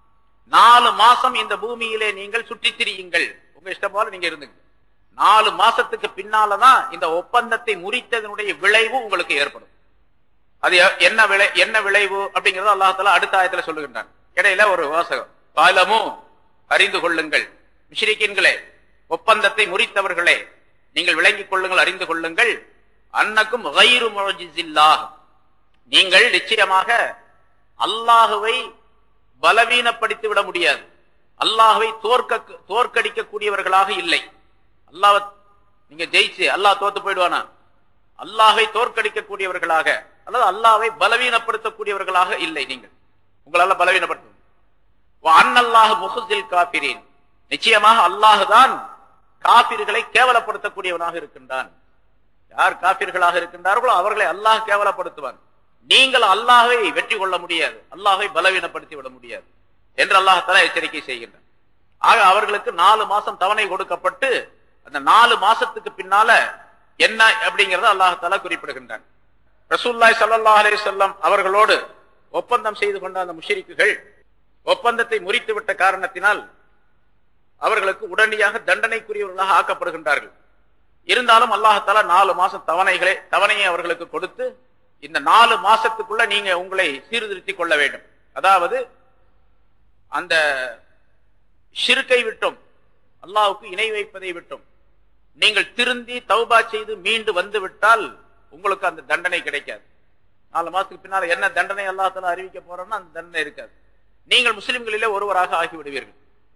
நாலு மாசம் இந்த பூமியிலே நீங்கள் சுற்றித் திரியுங்கள் உங்க இஷ்டம் போல நீங்க இருந்துங்க நாலு மாசத்துக்கு பின்னாலதான் இந்த ஒப்பந்தத்தை முறித்ததனுடைய விளைவு உங்களுக்கு ஏற்படும் அது எ- என்ன விளை என்ன விளைவு அப்படிங்கறது அல்லாஹால அடுத்த ஆயத்துல சொல்லுகின்றான் இடையில ஒரு வாசகம் பாலமும் அறிந்து கொள்ளுங்கள் முஷ்ரிக்கீன்களே ஒப்பந்தத்தை முறித்தவர்களே நீங்கள் விளங்கிக் கொள்ளுங்கள் அறிந்து கொள்ளுங்கள் அன்னக்கும் கைரு முழஜிசில்லாஹ் நீங்கள் நிச்சயமாக அல்லாஹுவை பலவீனப்படுத்தி விட முடியாது அல்லாஹுவை தோற்க தோற்கடிக்கக்கூடியவர்களாக இல்லை அல்லாஹ் நீங்க ஜெயிச்சு அல்லாஹ் தோத்து போயிடுவானா அல்லாஹை தோற்கடிக்கக்கூடியவர்களாக அல்லது அல்லாஹ்வை பலவீனப்படுத்தக்கூடியவர்களாக இல்லை நீங்கள் உங்களால பலவீனப்படுத்தும் அன்னல்லாஹ் முஹசில் காபிரீன் நிச்சயமாக அல்லாஹ் தான் காபிர்களை கேவலப்படுத்தக்கூடியவனாக இருக்கின்றான் யார் காபிர்களாக இருக்கின்றார்களோ அவர்களை அல்லாஹ் கேவலப்படுத்துவான் நீங்கள் அல்லாஹை வெற்றி கொள்ள முடியாது அல்லாஹை பலவீனப்படுத்தி விட முடியாது என்று அல்லாஹ் தலா எச்சரிக்கை செய்கின்றான் ஆக அவர்களுக்கு நாலு மாசம் தவணை கொடுக்கப்பட்டு அந்த நாலு மாசத்துக்கு பின்னால என்ன அப்படிங்கறத அல்லாஹ் தலா குறிப்பிடுகின்றான் ரசூல்லாய் ஸல்லல்லாஹு அலைஹி வஸல்லம் அவர்களோடு ஒப்பந்தம் செய்து கொண்ட அந்த முஷரிக்குகள் ஒப்பந்தத்தை முறித்து விட்ட காரணத்தினால் அவர்களுக்கு உடனடியாக தண்டனைக்குரியவர்களாக ஆக்கப்படுகின்றார்கள் இருந்தாலும் அல்லாஹால நாலு மாசம் தவணைகளை தவணையை அவர்களுக்கு கொடுத்து இந்த நாலு மாசத்துக்குள்ள நீங்க உங்களை சீர்திருத்திக் கொள்ள வேண்டும் அதாவது அந்த ஷிர்கை விட்டும் அல்லாஹ்வுக்கு இணை வைப்பதை விட்டும் நீங்கள் திருந்தி தௌபா செய்து மீண்டு வந்து விட்டால் உங்களுக்கு அந்த தண்டனை கிடைக்காது நாலு மாசத்துக்கு பின்னால என்ன தண்டனை அல்லாஹால அறிவிக்க போறோம்னா அந்த தண்டனை இருக்காது நீங்கள் முஸ்லிம்களிலே ஒருவராக ஆகிவிடுவீர்கள்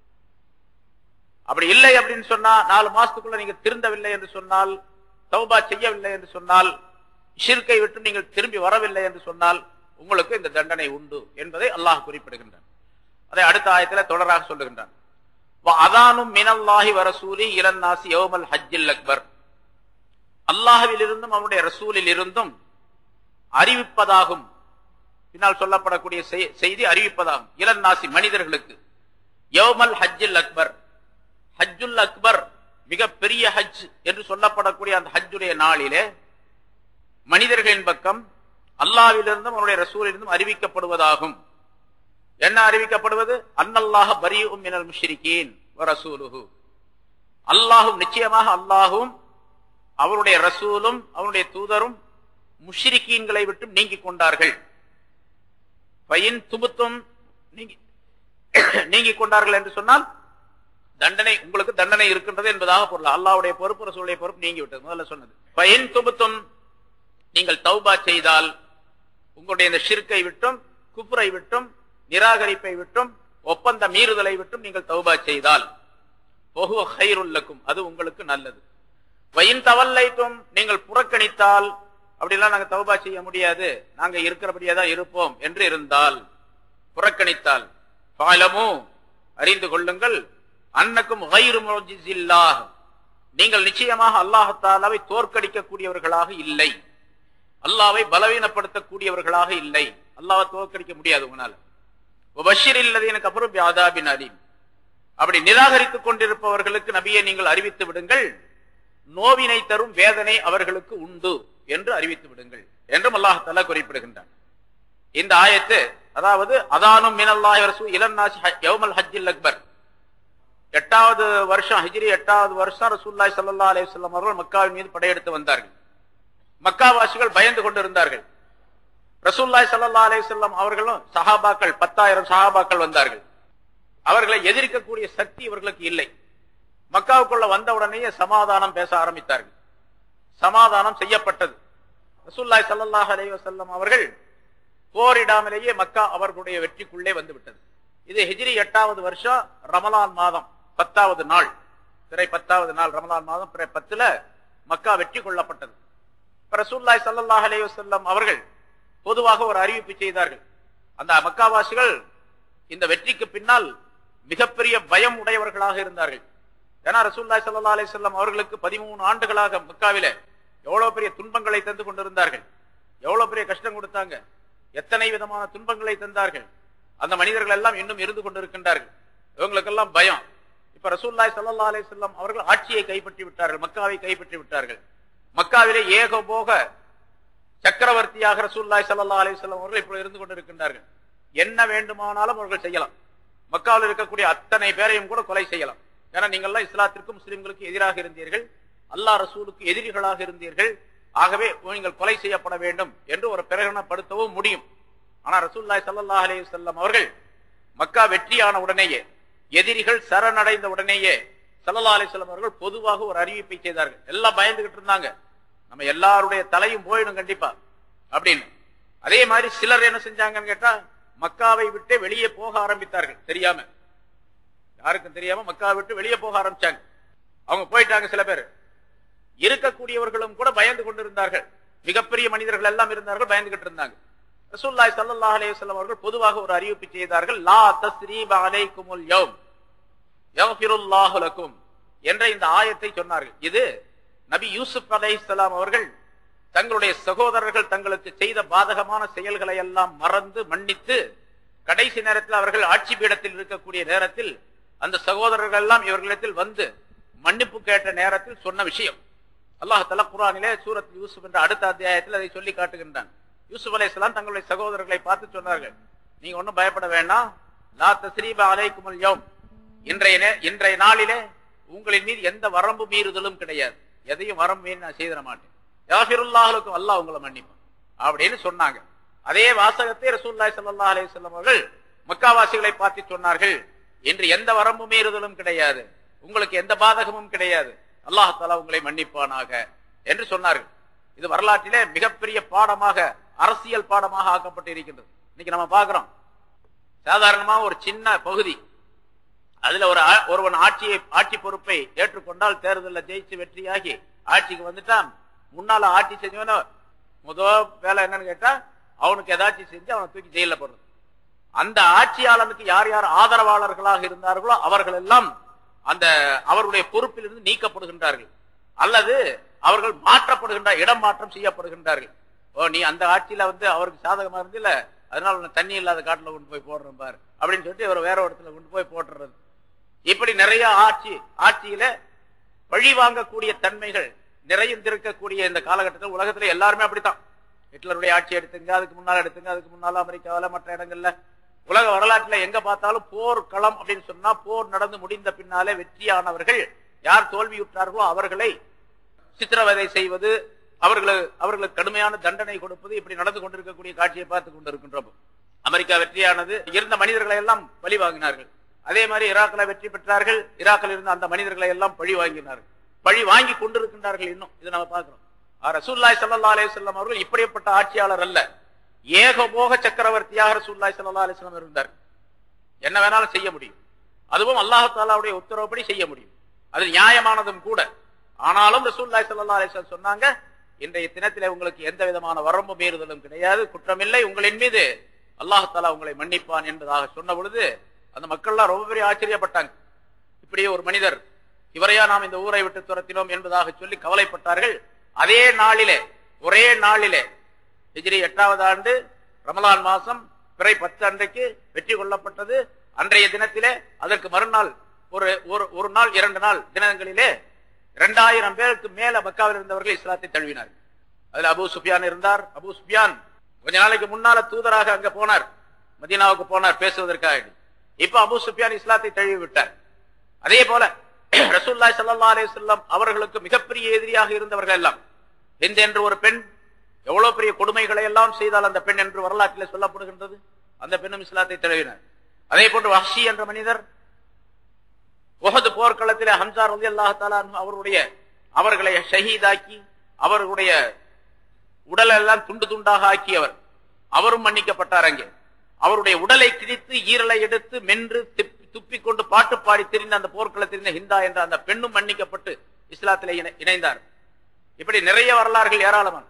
அப்படி இல்லை அப்படின்னு சொன்னா நாலு மாசத்துக்குள்ள நீங்க திருந்தவில்லை என்று சொன்னால் தௌபா செய்யவில்லை என்று சொன்னால் ஷிர்கை விட்டு நீங்கள் திரும்பி வரவில்லை என்று சொன்னால் உங்களுக்கு இந்த தண்டனை உண்டு என்பதை அல்லாஹ் குறிப்பிடுகின்றான் அதை அடுத்த ஆயத்துல தொடராக சொல்லுகின்றான் அதானும் மினல்லாஹி வரசூலி இளநாசி யோமல் ஹஜ்ஜில் அக்பர் அல்லாஹுவில் இருந்தும் அவனுடைய ரசூலில் இருந்தும் அறிவிப்பதாகும் பின்னால் சொல்லப்படக்கூடிய செய்- செய்தி அறிவிப்பதாகும் இளநாசி மனிதர்களுக்கு யோமல் ஹஜ்ஜில் அக்பர் ஹஜ்ஜுல் அக்பர் மிக பெரிய ஹஜ் என்று சொல்லப்படக்கூடிய அந்த ஹஜ்ஜுடைய நாளிலே மனிதர்களின் பக்கம் அல்லாவிலிருந்தும் அவனுடைய ரசூலிலிருந்தும் அறிவிக்கப்படுவதாகும் என்ன அறிவிக்கப்படுவது அன்னல்லாஹ பரியும் மினல் முஷ்ரிகீன் வ ரசூலுஹு அல்லாஹும் நிச்சயமாக அல்லாஹும் அவருடைய ரசூலும் அவருடைய தூதரும் முஷ்ரிக்கீன்களை விட்டு நீங்கிக் கொண்டார்கள் பையன் துபுத்தும் நீங்கி நீங்கிக் கொண்டார்கள் என்று சொன்னால் தண்டனை உங்களுக்கு தண்டனை இருக்கின்றது என்பதாக பொருள் அல்லாவுடைய பொறுப்பு ரசூலுடைய பொறுப்பு நீங்கி விட்டது முதல்ல சொன்னது பையன் துபுத்தும் நீங்கள் தௌபா செய்தால் உங்களுடைய இந்த ஷிர்கை விட்டும் குப்ரை விட்டும் நிராகரிப்பை விட்டும் ஒப்பந்த மீறுதலை விட்டும் நீங்கள் தௌபா செய்தால் ஒஹுவ ஹைருல்லக்கும் அது உங்களுக்கு நல்லது வயின் தவல்லைட்டும் நீங்கள் புறக்கணித்தால் அப்படிலாம் நாங்க தௌபா செய்ய முடியாது நாங்க இருக்கிறபடியே தான் இருப்போம் என்று இருந்தால் புறக்கணித்தால் பாலமு அறிந்து கொள்ளுங்கள் அன்னக்கும் ஹைரு முஜிசில்லாஹ் நீங்கள் நிச்சயமாக அல்லாஹத்தாலாவை தோற்கடிக்கக்கூடியவர்களாக இல்லை அல்லாவை பலவீனப்படுத்தக்கூடியவர்களாக இல்லை அல்லாவை தோற்கடிக்க முடியாது உங்களால பஷீர் இல்லது எனக்கு அப்புறம் வியாதாபின் அலீம் அப்படி நிராகரித்துக் கொண்டிருப்பவர்களுக்கு நபியை நீங்கள் அறிவித்து விடுங்கள் நோவினை தரும் வேதனை அவர்களுக்கு உண்டு என்று அறிவித்து விடுங்கள் என்றும் அல்லாஹால குறிப்பிடுகின்றான் இந்த ஆயத்து அதாவது அதானும் மினல்லாஹி ரசூ இலன்னாசி யௌமல் ஹஜ்ஜில் அக்பர் எட்டாவது வருஷம் ஹிஜ்ரி எட்டாவது வருஷம் ரசூல்லாய் சல்லா அலி வல்லம் அவர்கள் மக்காவின் மீது படையெடுத்து வந்தார்கள் மக்காவாசிகள் பயந்து கொண்டிருந்தார்கள் ரசூல்லாய் சல்லா அலி வல்லம் அவர்களும் சஹாபாக்கள் பத்தாயிரம் சஹாபாக்கள் வந்தார்கள் அவர்களை எதிர்க்கக்கூடிய சக்தி இவர்களுக்கு இல்லை மக்காவுக்குள்ள வந்த உடனேயே சமாதானம் பேச ஆரம்பித்தார்கள் சமாதானம் செய்யப்பட்டது ரசூல்லாய் சல்லாஹ் அலி வசல்லம் அவர்கள் போரிடாமலேயே மக்கா அவர்களுடைய வெற்றிக்குள்ளே வந்து விட்டது இது ஹிஜ்ரி எட்டாவது வருஷம் ரமலான் மாதம் பத்தாவது நாள் பிறை பத்தாவது நாள் ரமலான் மாதம் பிறை பத்துல மக்கா வெற்றி கொள்ளப்பட்டது ரசூல்லாய் சல்லாஹ் அலி வசல்லம் அவர்கள் பொதுவாக ஒரு அறிவிப்பு செய்தார்கள் அந்த மக்காவாசிகள் இந்த வெற்றிக்கு பின்னால் மிகப்பெரிய பயம் உடையவர்களாக இருந்தார்கள் ஏன்னா ரசூல்லாய் சல்லா அலிசல்லாம் அவர்களுக்கு பதிமூணு ஆண்டுகளாக மக்காவில எவ்வளவு பெரிய துன்பங்களை தந்து கொண்டிருந்தார்கள் எவ்வளவு பெரிய கஷ்டம் கொடுத்தாங்க எத்தனை விதமான துன்பங்களை தந்தார்கள் அந்த மனிதர்கள் எல்லாம் இன்னும் இருந்து கொண்டிருக்கின்றார்கள் இவங்களுக்கெல்லாம் பயம் இப்ப ரசூல்லாய் சல்லா அலிசல்லாம் அவர்கள் ஆட்சியை கைப்பற்றி விட்டார்கள் மக்காவை கைப்பற்றி விட்டார்கள் மக்காவிலே ஏகபோக சக்கரவர்த்தியாக ரசூல்லாய் சல்லா அலிசல்லாம் அவர்கள் இப்ப இருந்து கொண்டிருக்கின்றார்கள் என்ன வேண்டுமானாலும் அவர்கள் செய்யலாம் மக்காவில் இருக்கக்கூடிய அத்தனை பேரையும் கூட கொலை செய்யலாம் ஏன்னா நீங்கள்லாம் இஸ்லாத்திற்கும் முஸ்லிம்களுக்கு எதிராக இருந்தீர்கள் அல்லாஹ் ரசூலுக்கு எதிரிகளாக இருந்தீர்கள் ஆகவே நீங்கள் கொலை செய்யப்பட வேண்டும் என்று ஒரு பிரகடனப்படுத்தவும் முடியும் ஆனா ரசூல்லாய் சல்லா அலி செல்லம் அவர்கள் மக்கா வெற்றியான உடனேயே எதிரிகள் சரணடைந்த உடனேயே சல்லா அலிஸ்லாம் அவர்கள் பொதுவாக ஒரு அறிவிப்பை செய்தார்கள் எல்லாம் பயந்துகிட்டு இருந்தாங்க நம்ம எல்லாருடைய தலையும் போயிடும் கண்டிப்பா அப்படின்னு அதே மாதிரி சிலர் என்ன செஞ்சாங்கன்னு கேட்டா மக்காவை விட்டு வெளியே போக ஆரம்பித்தார்கள் தெரியாம யாருக்கும் தெரியாம மக்காவை விட்டு வெளியே போக ஆரம்பிச்சாங்க அவங்க போயிட்டாங்க சில பேர் இருக்கக்கூடியவர்களும் கூட பயந்து கொண்டிருந்தார்கள் மிகப்பெரிய மனிதர்கள் எல்லாம் இருந்தார்கள் பயந்துகிட்டு இருந்தாங்க ரசூல்லாய் சல்லாஹ் அலையம் அவர்கள் பொதுவாக ஒரு அறிவிப்பு செய்தார்கள் லா தஸ்ரீப அலைக்குமுல் யௌம் யஃபிருல்லாஹு லக்கும் என்ற இந்த ஆயத்தை சொன்னார்கள் இது நபி யூசுப் அலைஹிஸ்ஸலாம் அவர்கள் தங்களுடைய சகோதரர்கள் தங்களுக்கு செய்த பாதகமான செயல்களை எல்லாம் மறந்து மன்னித்து கடைசி நேரத்தில் அவர்கள் ஆட்சி பீடத்தில் இருக்கக்கூடிய நேரத்தில் அந்த சகோதரர்கள் எல்லாம் இவர்களிடத்தில் வந்து மன்னிப்பு கேட்ட நேரத்தில் சொன்ன விஷயம் அல்லாஹால குரானிலே சூரத் யூசுப் என்ற அடுத்த அத்தியாயத்தில் அதை சொல்லி காட்டுகின்றான் யூசுப் அலைஹிஸ்ஸலாம் தங்களுடைய சகோதரர்களை பார்த்து சொன்னார்கள் நீங்க ஒன்னும் பயப்பட வேண்டாம் லா தஸ்ரீப அலைக்குமுல் யௌம் இன்றைய நே- இன்றைய நாளிலே உங்களின் மீது எந்த வரம்பு மீறுதலும் கிடையாது எதையும் வரம்பு மீறி நான் செய்திட மாட்டேன் யாஃபிருல்லாஹலுக்கும் அல்லாஹ் உங்களை மன்னிப்பான் அப்படின்னு சொன்னாங்க அதே வாசகத்தை ரசூல்லாய் ஸல்லல்லாஹு அலைஹி வஸல்லம் அவர்கள் மக்காவாசிகளை பார்த்து சொன்னார்கள் இன்று எந்த வரம்பு மீறுதலும் கிடையாது உங்களுக்கு எந்த பாதகமும் கிடையாது அல்லாஹ் உங்களை மன்னிப்பானாக என்று சொன்னார்கள் இது வரலாற்றிலே மிகப்பெரிய பாடமாக அரசியல் பாடமாக ஆக்கப்பட்டு இருக்கின்றது இன்னைக்கு நம்ம பார்க்கிறோம் சாதாரணமா ஒரு சின்ன பகுதி அதுல ஒரு ஆ- ஒருவன் ஆட்சியை ஆட்சி பொறுப்பை ஏற்றுக்கொண்டால் தேர்தலில் ஜெயிச்சு வெற்றியாகி ஆட்சிக்கு வந்துட்டான் முன்னால ஆட்சி செஞ்சவன முதல் வேலை என்னன்னு கேட்டா அவனுக்கு ஏதாச்சும் செஞ்சு அவனை தூக்கி ஜெயில போடுறது அந்த ஆட்சியாளனுக்கு யார் யார் ஆதரவாளர்களாக இருந்தார்களோ அவர்கள் எல்லாம் அந்த அவருடைய பொறுப்பிலிருந்து நீக்கப்படுகின்றார்கள் அல்லது அவர்கள் மாற்றப்படுகின்ற இடம் மாற்றம் செய்யப்படுகின்றார்கள் ஓ நீ அந்த ஆட்சியில வந்து அவருக்கு சாதகமா இருந்தில்ல அதனால உன்னை தண்ணி இல்லாத காட்டுல கொண்டு போய் போடுறேன் பாரு அப்படின்னு சொல்லிட்டு இவர் வேற ஒரு இடத்துல கொண்டு போய் போட்டுறது இப்படி நிறைய ஆட்சி ஆட்சியில பழி வாங்கக்கூடிய தன்மைகள் நிறைந்திருக்கக்கூடிய இந்த காலகட்டத்தில் உலகத்துல எல்லாருமே அப்படித்தான் ஹிட்லருடைய ஆட்சி எடுத்துங்க அதுக்கு முன்னால எடுத்துங்க அதுக்கு முன்னால அமெரிக்காவில மற்ற இடங்கள்ல உலக வரலாற்றுல எங்க பார்த்தாலும் போர் களம் அப்படின்னு சொன்னா போர் நடந்து முடிந்த பின்னாலே வெற்றியானவர்கள் யார் தோல்வியுற்றார்களோ அவர்களை சித்திரவதை செய்வது அவர்களுக்கு அவர்களுக்கு கடுமையான தண்டனை கொடுப்பது இப்படி நடந்து கொண்டிருக்கக்கூடிய காட்சியை பார்த்து கொண்டிருக்கின்றோம் அமெரிக்கா வெற்றியானது இருந்த மனிதர்களை எல்லாம் பழி வாங்கினார்கள் அதே மாதிரி ஈராக்கில் வெற்றி பெற்றார்கள் ஈராக்கில் இருந்த அந்த மனிதர்களை எல்லாம் பழி வாங்கினார்கள் பழி வாங்கி கொண்டிருக்கின்றார்கள் இன்னும் இது நம்ம பார்க்கிறோம் ரசூல்லாய் சல்லா அலிஸ்லாம் அவர்கள் இப்படிப்பட்ட ஆட்சியாளர் அல்ல ஏகபோக சக்கரவர்த்தியாக ரசூல்லாய் சல்லா அலிஸ்லாம் இருந்தார் என்ன வேணாலும் செய்ய முடியும் அதுவும் அல்லாஹு தாலாவுடைய உத்தரவுப்படி செய்ய முடியும் அது நியாயமானதும் கூட ஆனாலும் ரசூல்லாய் சல்லா அலிஸ்லாம் சொன்னாங்க இன்றைய தினத்திலே உங்களுக்கு எந்த விதமான வரம்பு மீறுதலும் கிடையாது குற்றமில்லை உங்களின் மீது அல்லாஹு தாலா உங்களை மன்னிப்பான் என்பதாக சொன்ன பொழுது அந்த மக்கள்லாம் ரொம்ப பெரிய ஆச்சரியப்பட்டாங்க இப்படி ஒரு மனிதர் இவரையா நாம் இந்த ஊரை விட்டு துரத்தினோம் என்பதாக சொல்லி கவலைப்பட்டார்கள் அதே நாளிலே ஒரே நாளிலே ஹிஜ்ரி எட்டாவது ஆண்டு ரமலான் மாசம் பிறை பத்து அன்றைக்கு வெற்றி கொள்ளப்பட்டது அன்றைய தினத்திலே அதற்கு மறுநாள் ஒரு ஒரு ஒரு நாள் இரண்டு நாள் தினங்களிலே இரண்டாயிரம் பேருக்கு மேல மக்காவில் இருந்தவர்கள் இஸ்லாத்தை தழுவினார்கள் அதுல அபு சுஃபியான் இருந்தார் அபு சுஃபியான் கொஞ்ச நாளைக்கு முன்னால தூதராக அங்க போனார் மதீனாவுக்கு போனார் பேசுவதற்காக இப்ப அபு சுஃபியான் இஸ்லாத்தை தழுவி விட்டார் அதே போல ரசூல்லாய் சல்லா அலிசல்லாம் அவர்களுக்கு மிகப்பெரிய எதிரியாக இருந்தவர்கள் எல்லாம் ஹிந்த் என்று ஒரு பெண் எவ்வளவு பெரிய கொடுமைகளை எல்லாம் செய்தால் அந்த பெண் என்று வரலாற்றில் சொல்லப்படுகின்றது அந்த பெண்ணும் இஸ்லாத்தை தழுவினார் அதே போன்று வஹ்ஷி என்ற மனிதர் உகது போர்க்களத்திலே ஹம்சா ரலி அல்லாஹாலா அவருடைய அவர்களை ஷஹீதாக்கி அவர்களுடைய உடல் எல்லாம் துண்டு துண்டாக ஆக்கியவர் அவரும் மன்னிக்கப்பட்டார் அங்கே அவருடைய உடலை கிழித்து ஈரலை எடுத்து மென்று துப்பிக் கொண்டு பாட்டு பாடி திரிந்த அந்த போர்க்களத்தில் இருந்த ஹிந்தா என்ற அந்த பெண்ணும் மன்னிக்கப்பட்டு இஸ்லாத்திலே இணைந்தார் இப்படி நிறைய வரலாறுகள் ஏராளமான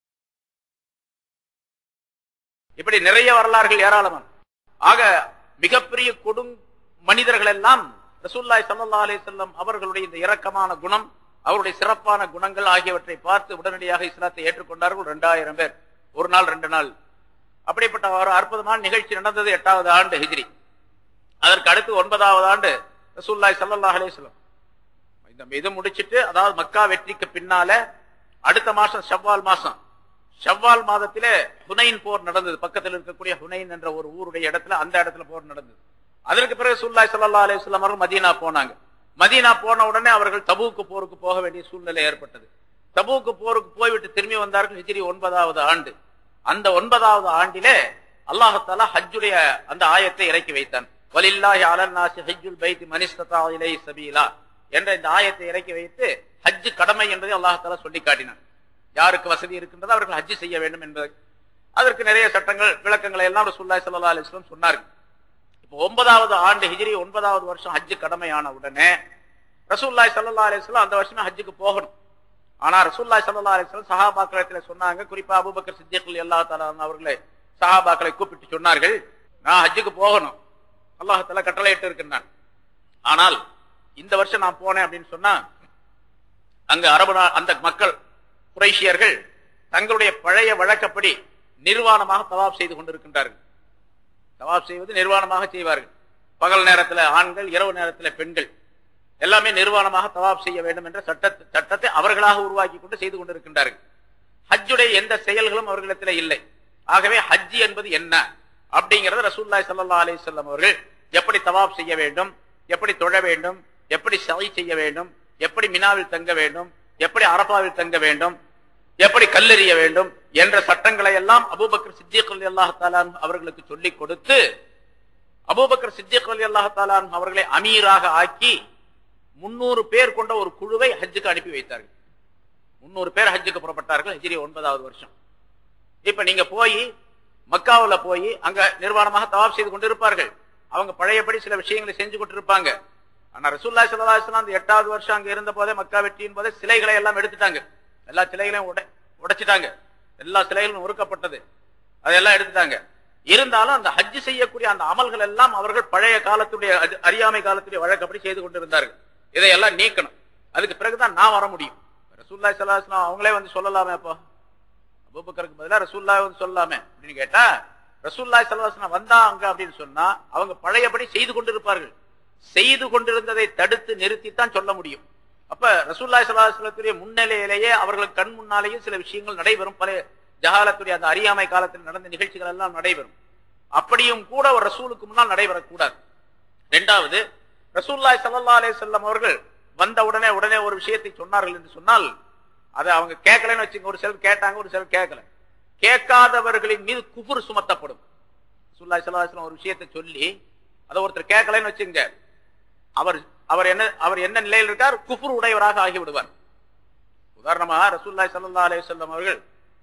இப்படி நிறைய வரலாறுகள் ஏராளமான ஆக மிகப்பெரிய கொடும் மனிதர்கள் எல்லாம் ரசூல்லாய் சல்லா அலி செல்லம் அவர்களுடைய இந்த இரக்கமான குணம் அவருடைய சிறப்பான குணங்கள் ஆகியவற்றை பார்த்து உடனடியாக இஸ்லாத்தை ஏற்றுக்கொண்டார்கள் ரெண்டாயிரம் பேர் ஒரு நாள் ரெண்டு நாள் அப்படிப்பட்ட ஒரு அற்புதமான நிகழ்ச்சி நடந்தது எட்டாவது ஆண்டு ஹிஜ்ரி அதற்கு அடுத்து ஒன்பதாவது ஆண்டு ரசூல்லாய் சல்லா அலிஸ்லம் இந்த இது முடிச்சிட்டு அதாவது மக்கா வெற்றிக்கு பின்னால அடுத்த மாசம் ஷவ்வால் மாசம் ஷவ்வால் மாதத்திலே ஹுனைன் போர் நடந்தது பக்கத்தில் இருக்கக்கூடிய ஹுனைன் என்ற ஒரு ஊருடைய இடத்துல அந்த இடத்துல போர் நடந்தது அதற்கு பிறகு சுல்லாய் சல்லா அலிஸ்லாம் அவர்கள் மதீனா போனாங்க மதீனா போன உடனே அவர்கள் தபூக்கு போருக்கு போக வேண்டிய சூழ்நிலை ஏற்பட்டது தபூக்கு போருக்கு போய்விட்டு திரும்பி வந்தார்கள் ஹிஜ்ரி ஒன்பதாவது ஆண்டு அந்த ஒன்பதாவது ஆண்டிலே அல்லாஹால ஹஜ்ஜுடைய அந்த ஆயத்தை இறக்கி வைத்தான் வலில்லாஹி அலன்னாசி ஹஜ்ஜுல் பைத் மனிஸ்ததா இலை சபீலா என்ற இந்த ஆயத்தை இறக்கி வைத்து ஹஜ்ஜு கடமை என்பதை அல்லாஹால சொல்லி காட்டினான் யாருக்கு வசதி இருக்கின்றதோ அவர்கள் ஹஜ்ஜு செய்ய வேண்டும் என்பது அதற்கு நிறைய சட்டங்கள் விளக்கங்களை எல்லாம் ரசூல்லாய் சல்லா அலிஸ்லாம் சொன்னார்கள் இப்போ ஒன்பதாவது ஆண்டு ஹிஜ்ரி ஒன்பதாவது வருஷம் ஹஜ்ஜு கடமையான உடனே ரசூல்லாய் சல்லா அலிஸ்லாம் அந்த வருஷமே ஹஜ்ஜுக்கு போகணும் ஆனா ரசூல்லாய் சல்லா அலிஸ்லாம் சஹாபாக்களத்துல சொன்னாங்க குறிப்பா அபுபக்கர் சித்தியர்கள் எல்லா அவர்களை சஹாபாக்களை கூப்பிட்டு சொன்னார்கள் நான் ஹஜ்ஜுக்கு போகணும் அல்லாஹால கட்டளையிட்டு இருக்கின்றான் ஆனால் இந்த வருஷம் நான் போனேன் அப்படின்னு சொன்னா அங்க அரபு அந்த மக்கள் குறைஷியர்கள் தங்களுடைய பழைய வழக்கப்படி நிர்வாணமாக தவாப் செய்து கொண்டிருக்கின்றார்கள் தவாப் செய்வது நிர்வாணமாக செய்வார்கள் பகல் நேரத்தில் ஆண்கள் இரவு நேரத்தில் பெண்கள் எல்லாமே நிர்வாணமாக தவாப் செய்ய வேண்டும் என்ற சட்டத்தை சட்டத்தை அவர்களாக உருவாக்கி கொண்டு செய்து கொண்டிருக்கின்றார்கள் ஹஜ்ஜுடைய எந்த செயல்களும் அவர்களிடத்தில் இல்லை ஆகவே ஹஜ் என்பது என்ன அப்படிங்கறத ரசூல்லாய் சல்லா அலி சொல்லம் அவர்கள் எப்படி தவாப் செய்ய வேண்டும் எப்படி தொழ வேண்டும் எப்படி சவை செய்ய வேண்டும் எப்படி மினாவில் தங்க வேண்டும் எப்படி அரபாவில் தங்க வேண்டும் எப்படி கல்லெறிய வேண்டும் என்ற சட்டங்களை எல்லாம் அபூபக்கர் சித்திக் அலி அல்லாஹாலான் அவர்களுக்கு சொல்லிக் கொடுத்து அபூபக்கர் சித்திக் அலி அல்லாஹாலான் அவர்களை அமீராக ஆக்கி முன்னூறு பேர் கொண்ட ஒரு குழுவை ஹஜ்ஜுக்கு அனுப்பி வைத்தார்கள் முன்னூறு பேர் ஹஜ்ஜுக்கு புறப்பட்டார்கள் ஹஜ்ரி ஒன்பதாவது வருஷம் இப்ப நீங்க போய் மக்காவுல போய் அங்க நிர்வாணமாக தவாப் செய்து கொண்டிருப்பார்கள் அவங்க பழையபடி சில விஷயங்களை செஞ்சு கொண்டிருப்பாங்க ஆனா ரசூல்லா சல்லாஹ் அந்த எட்டாவது வருஷம் அங்க இருந்த போதே மக்கா வெற்றியின் போதே சிலைகளை எல்லாம் எடுத்துட்டாங்க எல்லா சிலைகளையும் உடை உடைச்சிட்டாங்க எல்லா சிலைகளும் உருக்கப்பட்டது அதெல்லாம் எடுத்துட்டாங்க இருந்தாலும் அந்த ஹஜ் செய்யக்கூடிய அந்த அமல்கள் எல்லாம் அவர்கள் பழைய காலத்துடைய அறியாமை காலத்துடைய வழக்கப்படி செய்து கொண்டிருந்தார்கள் இதையெல்லாம் நீக்கணும் அதுக்கு பிறகுதான் நான் வர முடியும் ரசூல்லா சல்லாஹ் அவங்களே வந்து சொல்லலாமே அப்போ அபூபக்கருக்கு பதிலாக ரசூல்லா வந்து சொல்லலாமே அப்படின்னு கேட்டா ரசூல்லாய் சல்லாஹ் வந்தாங்க அப்படின்னு சொன்னா அவங்க பழையபடி செய்து கொண்டிருப்பார்கள் செய்து கொண்டிருந்ததை தடுத்து நிறுத்தித்தான் சொல்ல முடியும் அப்ப ரசூல்லாய் சல்லாஹத்துடைய முன்னிலையிலேயே அவர்களுக்கு கண் முன்னாலேயே சில விஷயங்கள் நடைபெறும் பல ஜஹாலத்துடைய அந்த அறியாமை காலத்தில் நடந்த நிகழ்ச்சிகள் எல்லாம் நடைபெறும் அப்படியும் கூட ஒரு ரசூலுக்கு முன்னால் நடைபெறக்கூடாது இரண்டாவது ரசூல்லாய் சல்லா அலே செல்லம் அவர்கள் வந்த உடனே உடனே ஒரு விஷயத்தை சொன்னார்கள் என்று சொன்னால் அதை அவங்க கேட்கலன்னு வச்சுங்க ஒரு சிலர் கேட்டாங்க ஒரு சிலர் கேட்கல கேட்காதவர்களின் மீது குஃபுர் சுமத்தப்படும் சுல்லா சலாஹம் ஒரு விஷயத்தை சொல்லி அதை ஒருத்தர் கேட்கலன்னு வச்சுங்க அவர் அவர் என்ன அவர் என்ன நிலையில் இருக்கார் குஃபுர் உடையவராக ஆகிவிடுவார் உதாரணமா ரசூல்லாய் சல்லா அலி சொல்லம் அவர்கள்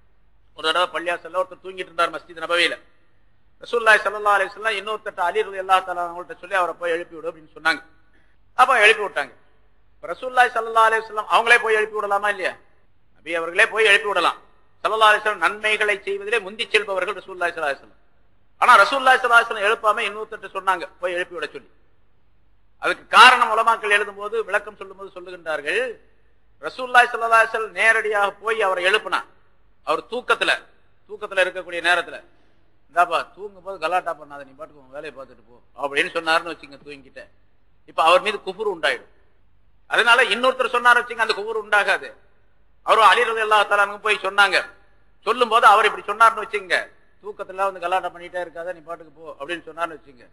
ஒரு தடவை பள்ளியாசல்ல ஒருத்தர் தூங்கிட்டு இருந்தார் மஸ்ஜித் நபவியில ரசூல்லாய் சல்லா அலி சொல்லம் இன்னொருத்தட்ட அலி எல்லா தலா அவங்கள்ட்ட சொல்லி அவரை போய் எழுப்பி விடு அப்படின்னு சொன்னாங்க அப்ப எழுப்பி விட்டாங்க ரசூல்லாய் சல்லா அலி சொல்லம் அவங்களே போய் எழுப்பி விடலாமா இல்லையா நபி அவர்களே போய் எழுப்பி விடலாம் சல்லா அலிஸ்லாம் நன்மைகளை செய்வதிலே முந்தி செல்பவர்கள் ரசூல்லாய் சல்லா அலிஸ்லாம் ஆனா ரசூல்லாய் சல்லா அலிஸ்லாம் எழுப்பாம இன்னொருத்தட்ட சொன்னாங்க போய் எழுப்பி விட சொல்லி அதுக்கு காரணம் உலமாக்கள் எழுதும் போது விளக்கம் சொல்லும் போது சொல்லுகின்றார்கள் ரசூல்லாய் சல்லாஹல் நேரடியாக போய் அவரை எழுப்புனா அவர் தூக்கத்துல தூக்கத்துல இருக்கக்கூடிய நேரத்துல இந்தாப்பா தூங்கும் போது கலாட்டா பண்ணாத நீ பாட்டுக்கு உன் வேலையை பார்த்துட்டு போ அப்படின்னு சொன்னாருன்னு வச்சுங்க தூங்கிட்ட இப்ப அவர் மீது குபுர் உண்டாயிடும் அதனால இன்னொருத்தர் சொன்னார் வச்சுங்க அந்த குபுர் உண்டாகாது அவரும் அலிரது எல்லா தலானுங்க போய் சொன்னாங்க சொல்லும் போது அவர் இப்படி சொன்னார்னு வச்சுங்க தூக்கத்துல வந்து கலாட்டா பண்ணிட்டே இருக்காத நீ பாட்டுக்கு போ அப்படின்னு சொன்னார்னு வச்சுங்க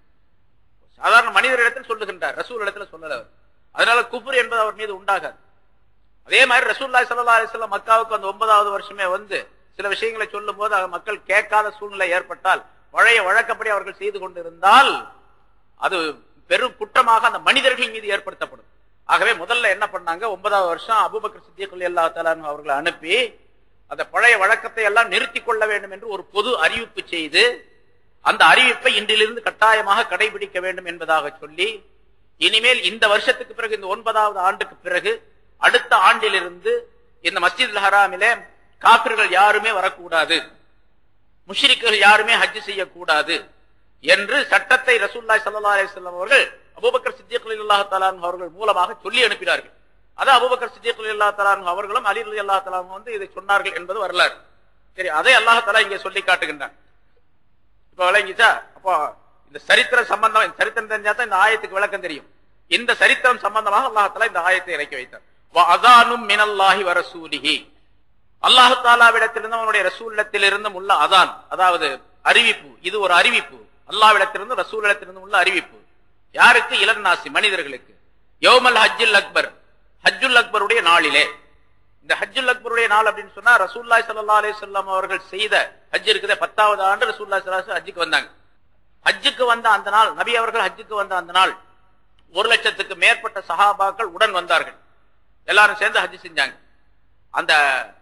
சாதாரண மனிதர் இடத்துல சொல்லுகின்றார் ரசூல் இடத்துல சொல்லல அவர் அதனால குஃபுர் என்பது அவர் மீது உண்டாகாது அதே மாதிரி ரசூல்லாய் சல்லா அலிஸ்லாம் மக்காவுக்கு அந்த ஒன்பதாவது வருஷமே வந்து சில விஷயங்களை சொல்லும் போது மக்கள் கேட்காத சூழ்நிலை ஏற்பட்டால் பழைய வழக்கப்படி அவர்கள் செய்து கொண்டிருந்தால் அது பெரும் குற்றமாக அந்த மனிதர்கள் மீது ஏற்படுத்தப்படும் ஆகவே முதல்ல என்ன பண்ணாங்க ஒன்பதாவது வருஷம் அபுபக்கர் சித்தியக்குள் எல்லா தலான் அவர்களை அனுப்பி அந்த பழைய வழக்கத்தை எல்லாம் நிறுத்திக் கொள்ள வேண்டும் என்று ஒரு பொது அறிவிப்பு செய்து அந்த அறிவிப்பை இன்றிலிருந்து கட்டாயமாக கடைபிடிக்க வேண்டும் என்பதாக சொல்லி இனிமேல் இந்த வருஷத்துக்கு பிறகு இந்த ஒன்பதாவது ஆண்டுக்கு பிறகு அடுத்த ஆண்டிலிருந்து இந்த மஸ்ஜித் ஹராமிலே காப்பிர்கள் யாருமே வரக்கூடாது முஷ்ரிக்குகள் யாருமே ஹஜ் செய்யக்கூடாது என்று சட்டத்தை ரசூல்லாய் சல்லா அலிஸ்லாம் அவர்கள் அபுபக்கர் சித்தியக்குல் அல்லா தலான் அவர்கள் மூலமாக சொல்லி அனுப்பினார்கள் அது அபுபக்கர் சித்தியக்குல் அல்லா தலான் அவர்களும் அலி அல்லா தலான் வந்து இதை சொன்னார்கள் என்பது வரலாறு சரி அதை அல்லாஹாலா இங்கே சொல்லி காட்டுகின்றான் இப்ப விளங்கிச்சா அப்போ இந்த சரித்திரம் சம்பந்தம் இந்த சரித்திரம் தெரிஞ்சா தான் இந்த ஆயத்துக்கு விளக்கம் தெரியும் இந்த சரித்திரம் சம்பந்தமாக அல்லாஹாலா இந்த ஆயத்தை இறக்கி வைத்தார் அதானும் மினல்லாஹி வரசூலிஹி அல்லாஹு தாலாவிடத்திலிருந்து அவனுடைய ரசூலிடத்திலிருந்தும் உள்ள அதான் அதாவது அறிவிப்பு இது ஒரு அறிவிப்பு அல்லாவிடத்திலிருந்து ரசூலிடத்திலிருந்து உள்ள அறிவிப்பு யாருக்கு இளநாசி மனிதர்களுக்கு யோமல் ஹஜ்ஜுல் அக்பர் ஹஜ்ஜுல் அக்பருடைய நாளிலே இந்த ஹஜ்ஜுல் அக்பருடைய நாள் அப்படின்னு சொன்னா ரசூல்லாய் சல்லா அலி சொல்லம் அவர்கள் செய்த ஹஜ் இருக்குது பத்தாவது ஆண்டு ரசூல்லா சல்லாஸ் ஹஜ்ஜுக்கு வந்தாங்க ஹஜ்ஜுக்கு வந்த அந்த நாள் நபி அவர்கள் ஹஜ்ஜுக்கு வந்த அந்த நாள் ஒரு லட்சத்துக்கு மேற்பட்ட சஹாபாக்கள் உடன் வந்தார்கள் எல்லாரும் சேர்ந்து ஹஜ் செஞ்சாங்க அந்த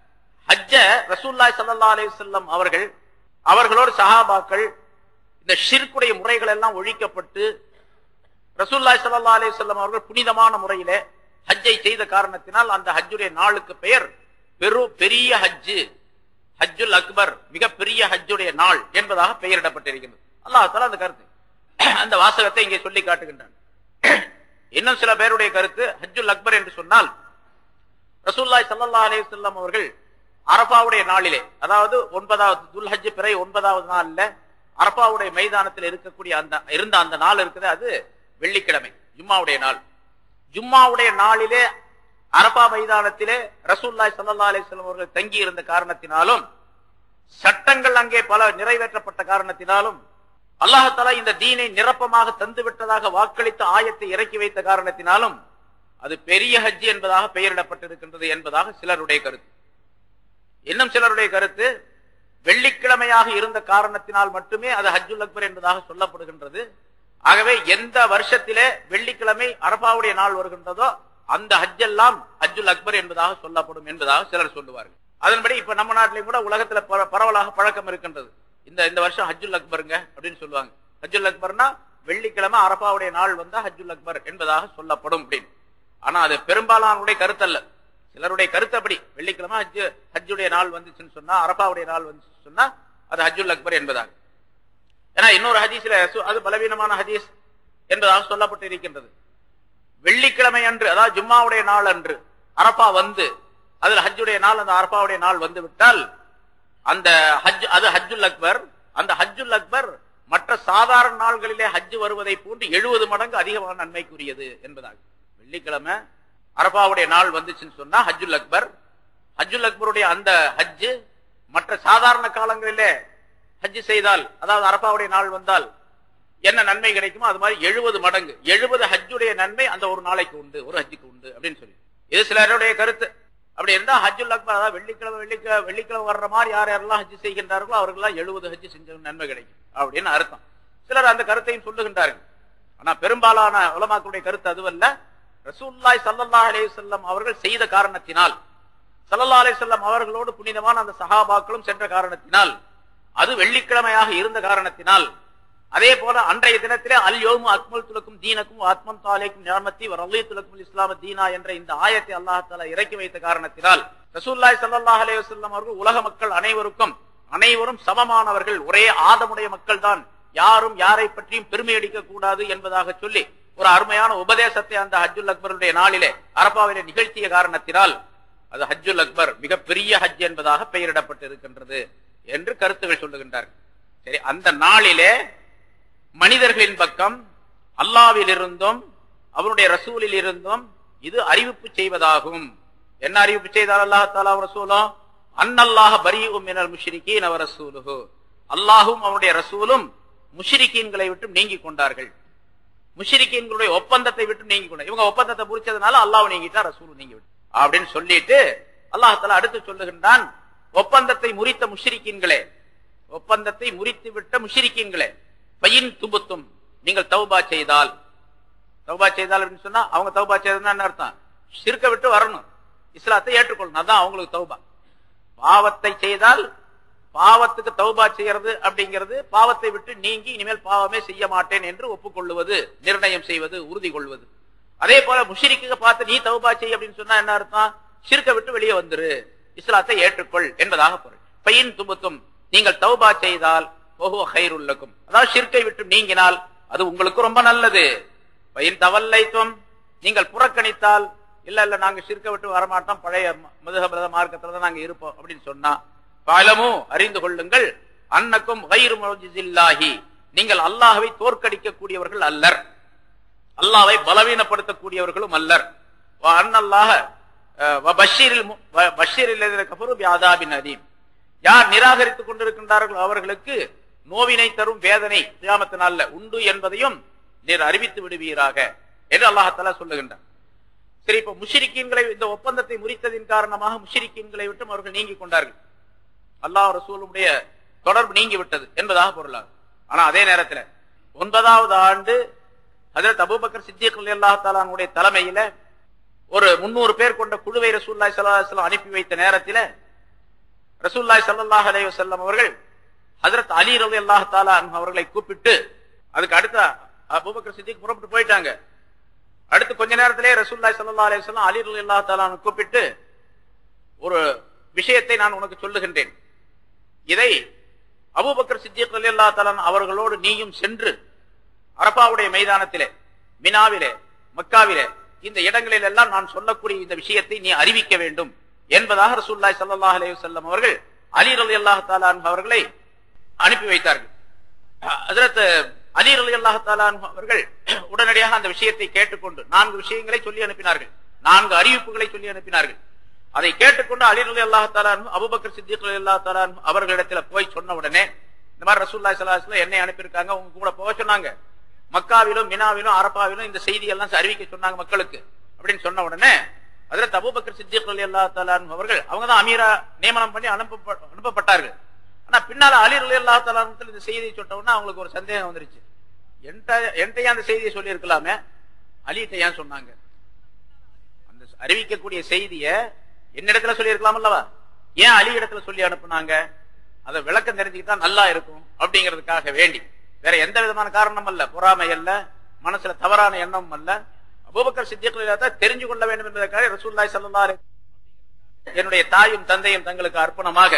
ஹஜ்ஜ ரசூல்லாய் சல்லா அலி சொல்லம் அவர்கள் அவர்களோடு சஹாபாக்கள் இந்த ஷிர்குடைய முறைகள் எல்லாம் ஒழிக்கப்பட்டு ரசூல்லாய் சல்லா அலி சொல்லம் அவர்கள் புனிதமான முறையிலே ஹஜ்ஜை செய்த காரணத்தினால் அந்த ஹஜ்ஜுடைய நாளுக்கு பெயர் பெரு பெரிய ஹஜ்ஜு ஹஜ்ஜுல் அக்பர் மிக பெரிய ஹஜ்ஜுடைய நாள் என்பதாக பெயரிடப்பட்டிருக்கிறது அல்லாஹால அந்த கருத்து அந்த வாசகத்தை இங்கே சொல்லி காட்டுகின்றான் இன்னும் சில பேருடைய கருத்து ஹஜ்ஜுல் அக்பர் என்று சொன்னால் ரசூல்லாய் சல்லா அலி சொல்லம் அவர்கள் அரபாவுடைய நாளிலே அதாவது ஒன்பதாவது துல் ஹஜ் பிறை ஒன்பதாவது நாள்ல அரபாவுடைய மைதானத்தில் இருக்கக்கூடிய அந்த இருந்த அந்த நாள் இருக்குது அது வெள்ளிக்கிழமை ஜும்மாவுடைய நாள் ஜும்மாவுடைய நாளிலே அரபா மைதானத்திலே ரசூல்லாய் சல்லா அலிஸ்லாம் அவர்கள் தங்கி இருந்த காரணத்தினாலும் சட்டங்கள் அங்கே பல நிறைவேற்றப்பட்ட காரணத்தினாலும் அல்லாஹாலா இந்த தீனை நிரப்பமாக தந்து விட்டதாக வாக்களித்த ஆயத்தை இறக்கி வைத்த காரணத்தினாலும் அது பெரிய ஹஜ் என்பதாக பெயரிடப்பட்டிருக்கின்றது என்பதாக சிலருடைய கருத்து இன்னும் சிலருடைய கருத்து வெள்ளிக்கிழமையாக இருந்த காரணத்தினால் மட்டுமே அது ஹஜ்ஜுல் அக்பர் என்பதாக சொல்லப்படுகின்றது ஆகவே எந்த வருஷத்திலே வெள்ளிக்கிழமை அரபாவுடைய நாள் வருகின்றதோ அந்த ஹஜ் எல்லாம் ஹஜ்ஜுல் அக்பர் என்பதாக சொல்லப்படும் என்பதாக சிலர் சொல்லுவார்கள் அதன்படி இப்ப நம்ம நாட்டிலையும் கூட உலகத்துல பரவலாக பழக்கம் இருக்கின்றது இந்த இந்த வருஷம் ஹஜ்ஜுல் அக்பருங்க அப்படின்னு சொல்லுவாங்க ஹஜ்ஜுல் அக்பர்னா வெள்ளிக்கிழமை அரபாவுடைய நாள் வந்தா ஹஜ்ஜுல் அக்பர் என்பதாக சொல்லப்படும் அப்படின்னு ஆனா அது பெரும்பாலானுடைய கருத்தல்ல சிலருடைய கருத்து அப்படி வெள்ளிக்கிழமை ஹஜ் ஹஜ்ஜுடைய நாள் வந்துச்சுன்னு சொன்னா அரபாவுடைய நாள் வந்துச்சுன்னு சொன்னா அது ஹஜ்ஜுல் அக்பர் என்பதாக ஏன்னா இன்னொரு ஹதீஸ்ல அது பலவீனமான ஹதீஸ் என்பதாக சொல்லப்பட்டு இருக்கின்றது வெள்ளிக்கிழமை அன்று அதாவது ஜும்மாவுடைய நாள் அன்று அரப்பா வந்து அதுல ஹஜ்ஜுடைய நாள் அந்த அரப்பாவுடைய நாள் வந்து விட்டால் அந்த ஹஜ் அது ஹஜ்ஜுல் அக்பர் அந்த ஹஜ்ஜுல் அக்பர் மற்ற சாதாரண நாள்களிலே ஹஜ் வருவதை போன்று எழுபது மடங்கு அதிகமான நன்மைக்குரியது என்பதாக வெள்ளிக்கிழமை அரபாவுடைய நாள் வந்துச்சுன்னு சொன்னா ஹஜ்ஜுல் அக்பர் ஹஜ்ஜுல் அக்பருடைய அந்த ஹஜ்ஜு மற்ற சாதாரண காலங்களிலே ஹஜ் செய்தால் அதாவது அரபாவுடைய நாள் வந்தால் என்ன நன்மை கிடைக்குமோ அது மாதிரி எழுபது மடங்கு எழுபது ஹஜ்ஜுடைய நன்மை அந்த ஒரு நாளைக்கு உண்டு ஒரு ஹஜ்ஜுக்கு உண்டு அப்படின்னு சொல்லி இது சிலருடைய கருத்து அப்படி இருந்தா ஹஜ்ஜுல் அக்பர் அதாவது வெள்ளிக்கிழமை வெள்ளிக்கிழமை வெள்ளிக்கிழமை வர்ற மாதிரி யார் யாரெல்லாம் ஹஜ் செய்கின்றார்களோ அவர்களெல்லாம் எழுபது ஹஜ் செஞ்ச நன்மை கிடைக்கும் அப்படின்னு அர்த்தம் சிலர் அந்த கருத்தையும் சொல்லுகின்றார்கள் ஆனா பெரும்பாலான உலமாக்களுடைய கருத்து அதுவல்ல ரசூல்லாய் சல்லல்லா அலைஹி வஸல்லம் அவர்கள் செய்த காரணத்தினால் சல்லல்லா அலைஹி வஸல்லம் அவர்களோடு புனிதமான அந்த சஹாபாக்களும் சென்ற காரணத்தினால் அது வெள்ளிக்கிழமையாக இருந்த காரணத்தினால் அதே போல அன்றைய தினத்திலே அல் யோமு அக்மல் துலக்கும் தீனக்கும் ஆத்மம் தாலேக்கும் நியமத்தி வரலி துலக்கும் இஸ்லாம தீனா என்ற இந்த ஆயத்தை அல்லாஹ் தாலா இறக்கி வைத்த காரணத்தினால் ரசூல்லாய் சல்லல்லாஹு அலைஹி வஸல்லம் அவர்கள் உலக மக்கள் அனைவருக்கும் அனைவரும் சமமானவர்கள் ஒரே ஆதமுடைய மக்கள் தான் யாரும் யாரை பற்றியும் பெருமை அடிக்க கூடாது என்பதாக சொல்லி ஒரு அருமையான உபதேசத்தை அந்த ஹஜ்ஜுல் அக்பருடைய நாளிலே அரபாவிலே நிகழ்த்திய காரணத்தினால் அது ஹஜ்ஜுல் அக்பர் மிகப்பெரிய ஹஜ் என்பதாக பெயரிடப்பட்டு இருக்கின்றது என்று கருத்துகள் சொல்லுகின்றார்கள் சரி அந்த நாளிலே மனிதர்களின் பக்கம் அல்லாவில் இருந்தும் அவருடைய ரசூலில் இருந்தும் இது அறிவிப்பு செய்வதாகும் என்ன அறிவிப்பு செய்தார் அல்லாஹ் தாலா ரசூலும் அன்னல்லாஹ பரியும் மினல் முஷ்ரிகீன் அவர் ரசூலுஹு அல்லாஹும் அவருடைய ரசூலும் முஷ்ரிகீன்களை விட்டு நீங்கி கொண்டார்கள் முஷ்ரிகீன்களுடைய ஒப்பந்தத்தை விட்டு நீங்கி கொண்டார் இவங்க ஒப்பந்தத்தை புரிச்சதுனால அல்லாஹ் நீங்கிட்டா ரசூல் நீங்கி விட்டு அப்படின்னு சொல்லிட்டு அல்லாஹால அடுத்து சொல்லுகின்றான் ஒப்பந்தத்தை முறித்த முஷ்ரிக்கீன்களே ஒப்பந்தத்தை முறித்து விட்ட முஷ்ரிக்கீன்களே பையின் துபுத்தும் நீங்கள் தௌபா செய்தால் தௌபா செய்தால் அப்படின்னு சொன்னா அவங்க தௌபா செய்ததுன்னா என்ன அர்த்தம் சிறுக்க விட்டு வரணும் இஸ்லாத்தை ஏற்றுக்கொள்ளணும் அதான் அவங்களுக்கு தௌபா பாவத்தை செய்தால் பாவத்துக்கு தௌபா செய்யறது அப்படிங்கிறது பாவத்தை விட்டு நீங்கி இனிமேல் பாவமே செய்ய மாட்டேன் என்று ஒப்புக்கொள்ளுவது நிர்ணயம் செய்வது உறுதி கொள்வது அதே போல முஷிரிக்கு பார்த்து நீ தௌபா செய் அப்படின்னு சொன்னா என்ன அர்த்தம் சிறுக்க விட்டு வெளியே வந்துரு இஸ்லாத்தை ஏற்றுக்கொள் என்பதாக பொருள் பையன் துபுத்தும் நீங்கள் தௌபா செய்தால் ஓஹோ ஹைருல்லக்கும் அதாவது சிறுக்கை விட்டு நீங்கினால் அது உங்களுக்கு ரொம்ப நல்லது பையன் தவல்லைத்துவம் நீங்கள் புறக்கணித்தால் இல்ல இல்ல நாங்க சிறுக்க விட்டு வரமாட்டோம் பழைய முதுகபத மார்க்கத்துல தான் நாங்க இருப்போம் அப்படின்னு சொன்னா பாலமும் அறிந்து கொள்ளுங்கள் அன்னக்கும் இல்லாஹி நீங்கள் அல்லாஹவை தோற்கடிக்க கூடியவர்கள் அல்லர் அல்லாவை பலவீனப்படுத்தக்கூடியவர்களும் அல்லர் அன்னல்லாக அதீம் யார் நிராகரித்துக் கொண்டிருக்கின்றார்களோ அவர்களுக்கு நோவினை தரும் வேதனை கியாமத்து நாள்ல உண்டு என்பதையும் நீர் அறிவித்து விடுவீராக என்று அல்லாஹால சொல்லுகின்றார் சரி இப்ப முஷிரிக்கீன்களை இந்த ஒப்பந்தத்தை முறித்ததின் காரணமாக முஷிரிக்கீன்களை விட்டும் அவர்கள் நீங்கி கொண்டார்கள் அல்லாஹ் ரசூலுடைய தொடர்பு நீங்கி விட்டது என்பதாக பொருளாகும் ஆனா அதே நேரத்தில் ஒன்பதாவது ஆண்டு ஹதரத் அபூபக்கர் சித்திக் அல்லாஹாலுடைய தலைமையில ஒரு முன்னூறு பேர் கொண்ட குழுவை ரசூல்லாய் சல்லாஹ் அனுப்பி வைத்த நேரத்தில் ரசூல்லாய் சல்லாஹ் அலைய செல்லம் அவர்கள் ஹதரத் அலி ரவி அல்லாஹ் தாலா அவர்களை கூப்பிட்டு அதுக்கு அடுத்த அபூபக்கர் சித்திக் புறப்பட்டு போயிட்டாங்க அடுத்து கொஞ்ச நேரத்திலே ரசூல்லாய் சல்லா அலைய செல்லம் அலி ரவி அல்லா தாலா கூப்பிட்டு ஒரு விஷயத்தை நான் உனக்கு சொல்லுகின்றேன் இதை அபூபக்கர் சித்திக் அலி அல்லா தாலான் அவர்களோடு நீயும் சென்று அரபாவுடைய மைதானத்திலே மினாவிலே மக்காவிலே இந்த இடங்களில் எல்லாம் நான் சொல்லக்கூடிய இந்த விஷயத்தை நீ அறிவிக்க வேண்டும் என்பதாக ரசூல்லாய் சல்லா அலே செல்லம் அவர்கள் அலி அலி அல்லாஹ் தாலான் அவர்களை அனுப்பி வைத்தார்கள் அதற்கு அலி அலி அல்லாஹ் தாலான் அவர்கள் உடனடியாக அந்த விஷயத்தை கேட்டுக்கொண்டு நான்கு விஷயங்களை சொல்லி அனுப்பினார்கள் நான்கு அறிவிப்புகளை சொல்லி அனுப்பினார்கள் அதை கேட்டுக்கொண்டு அலி அலி அல்லாஹ் தாலான் அபுபக்கர் சித்திக் அலி அல்லா தாலான் அவர்களிடத்துல போய் சொன்ன உடனே இந்த மாதிரி ரசூல்லாய் சல்லாஹ் என்னை அனுப்பியிருக்காங்க உங்க கூட போக சொன்னாங்க மக்காவிலும் மினாவிலும் அரப்பாவிலும் இந்த செய்தி எல்லாம் அறிவிக்க சொன்னாங்க மக்களுக்கு அப்படின்னு சொன்ன உடனே அதுல தபுபக்கர் சித்திக் அலி அல்லா தலான் அவர்கள் அவங்க தான் அமீரா நியமனம் பண்ணி அனுப்ப அனுப்பப்பட்டார்கள் ஆனா பின்னால அலி அலி அல்லா தலானத்தில் இந்த செய்தியை சொன்ன உடனே அவங்களுக்கு ஒரு சந்தேகம் வந்துருச்சு என்கிட்ட அந்த செய்தியை சொல்லி இருக்கலாமே அலிகிட்ட ஏன் சொன்னாங்க அந்த அறிவிக்கக்கூடிய செய்திய என்னிடத்துல சொல்லி இருக்கலாம் அல்லவா ஏன் அலி இடத்துல சொல்லி அனுப்புனாங்க அதை விளக்கம் தெரிஞ்சுக்கிட்டா நல்லா இருக்கும் அப்படிங்கிறதுக்காக வேண்டி வேற எந்த விதமான காரணம் அல்ல பொறாமை அல்ல மனசுல தவறான எண்ணம் அல்ல அபூபக்கர் சித்திகளை தெரிஞ்சு கொள்ள வேண்டும் என்பதற்காக ரசூல்லாய் சல்லா என்னுடைய தாயும் தந்தையும் தங்களுக்கு அர்ப்பணமாக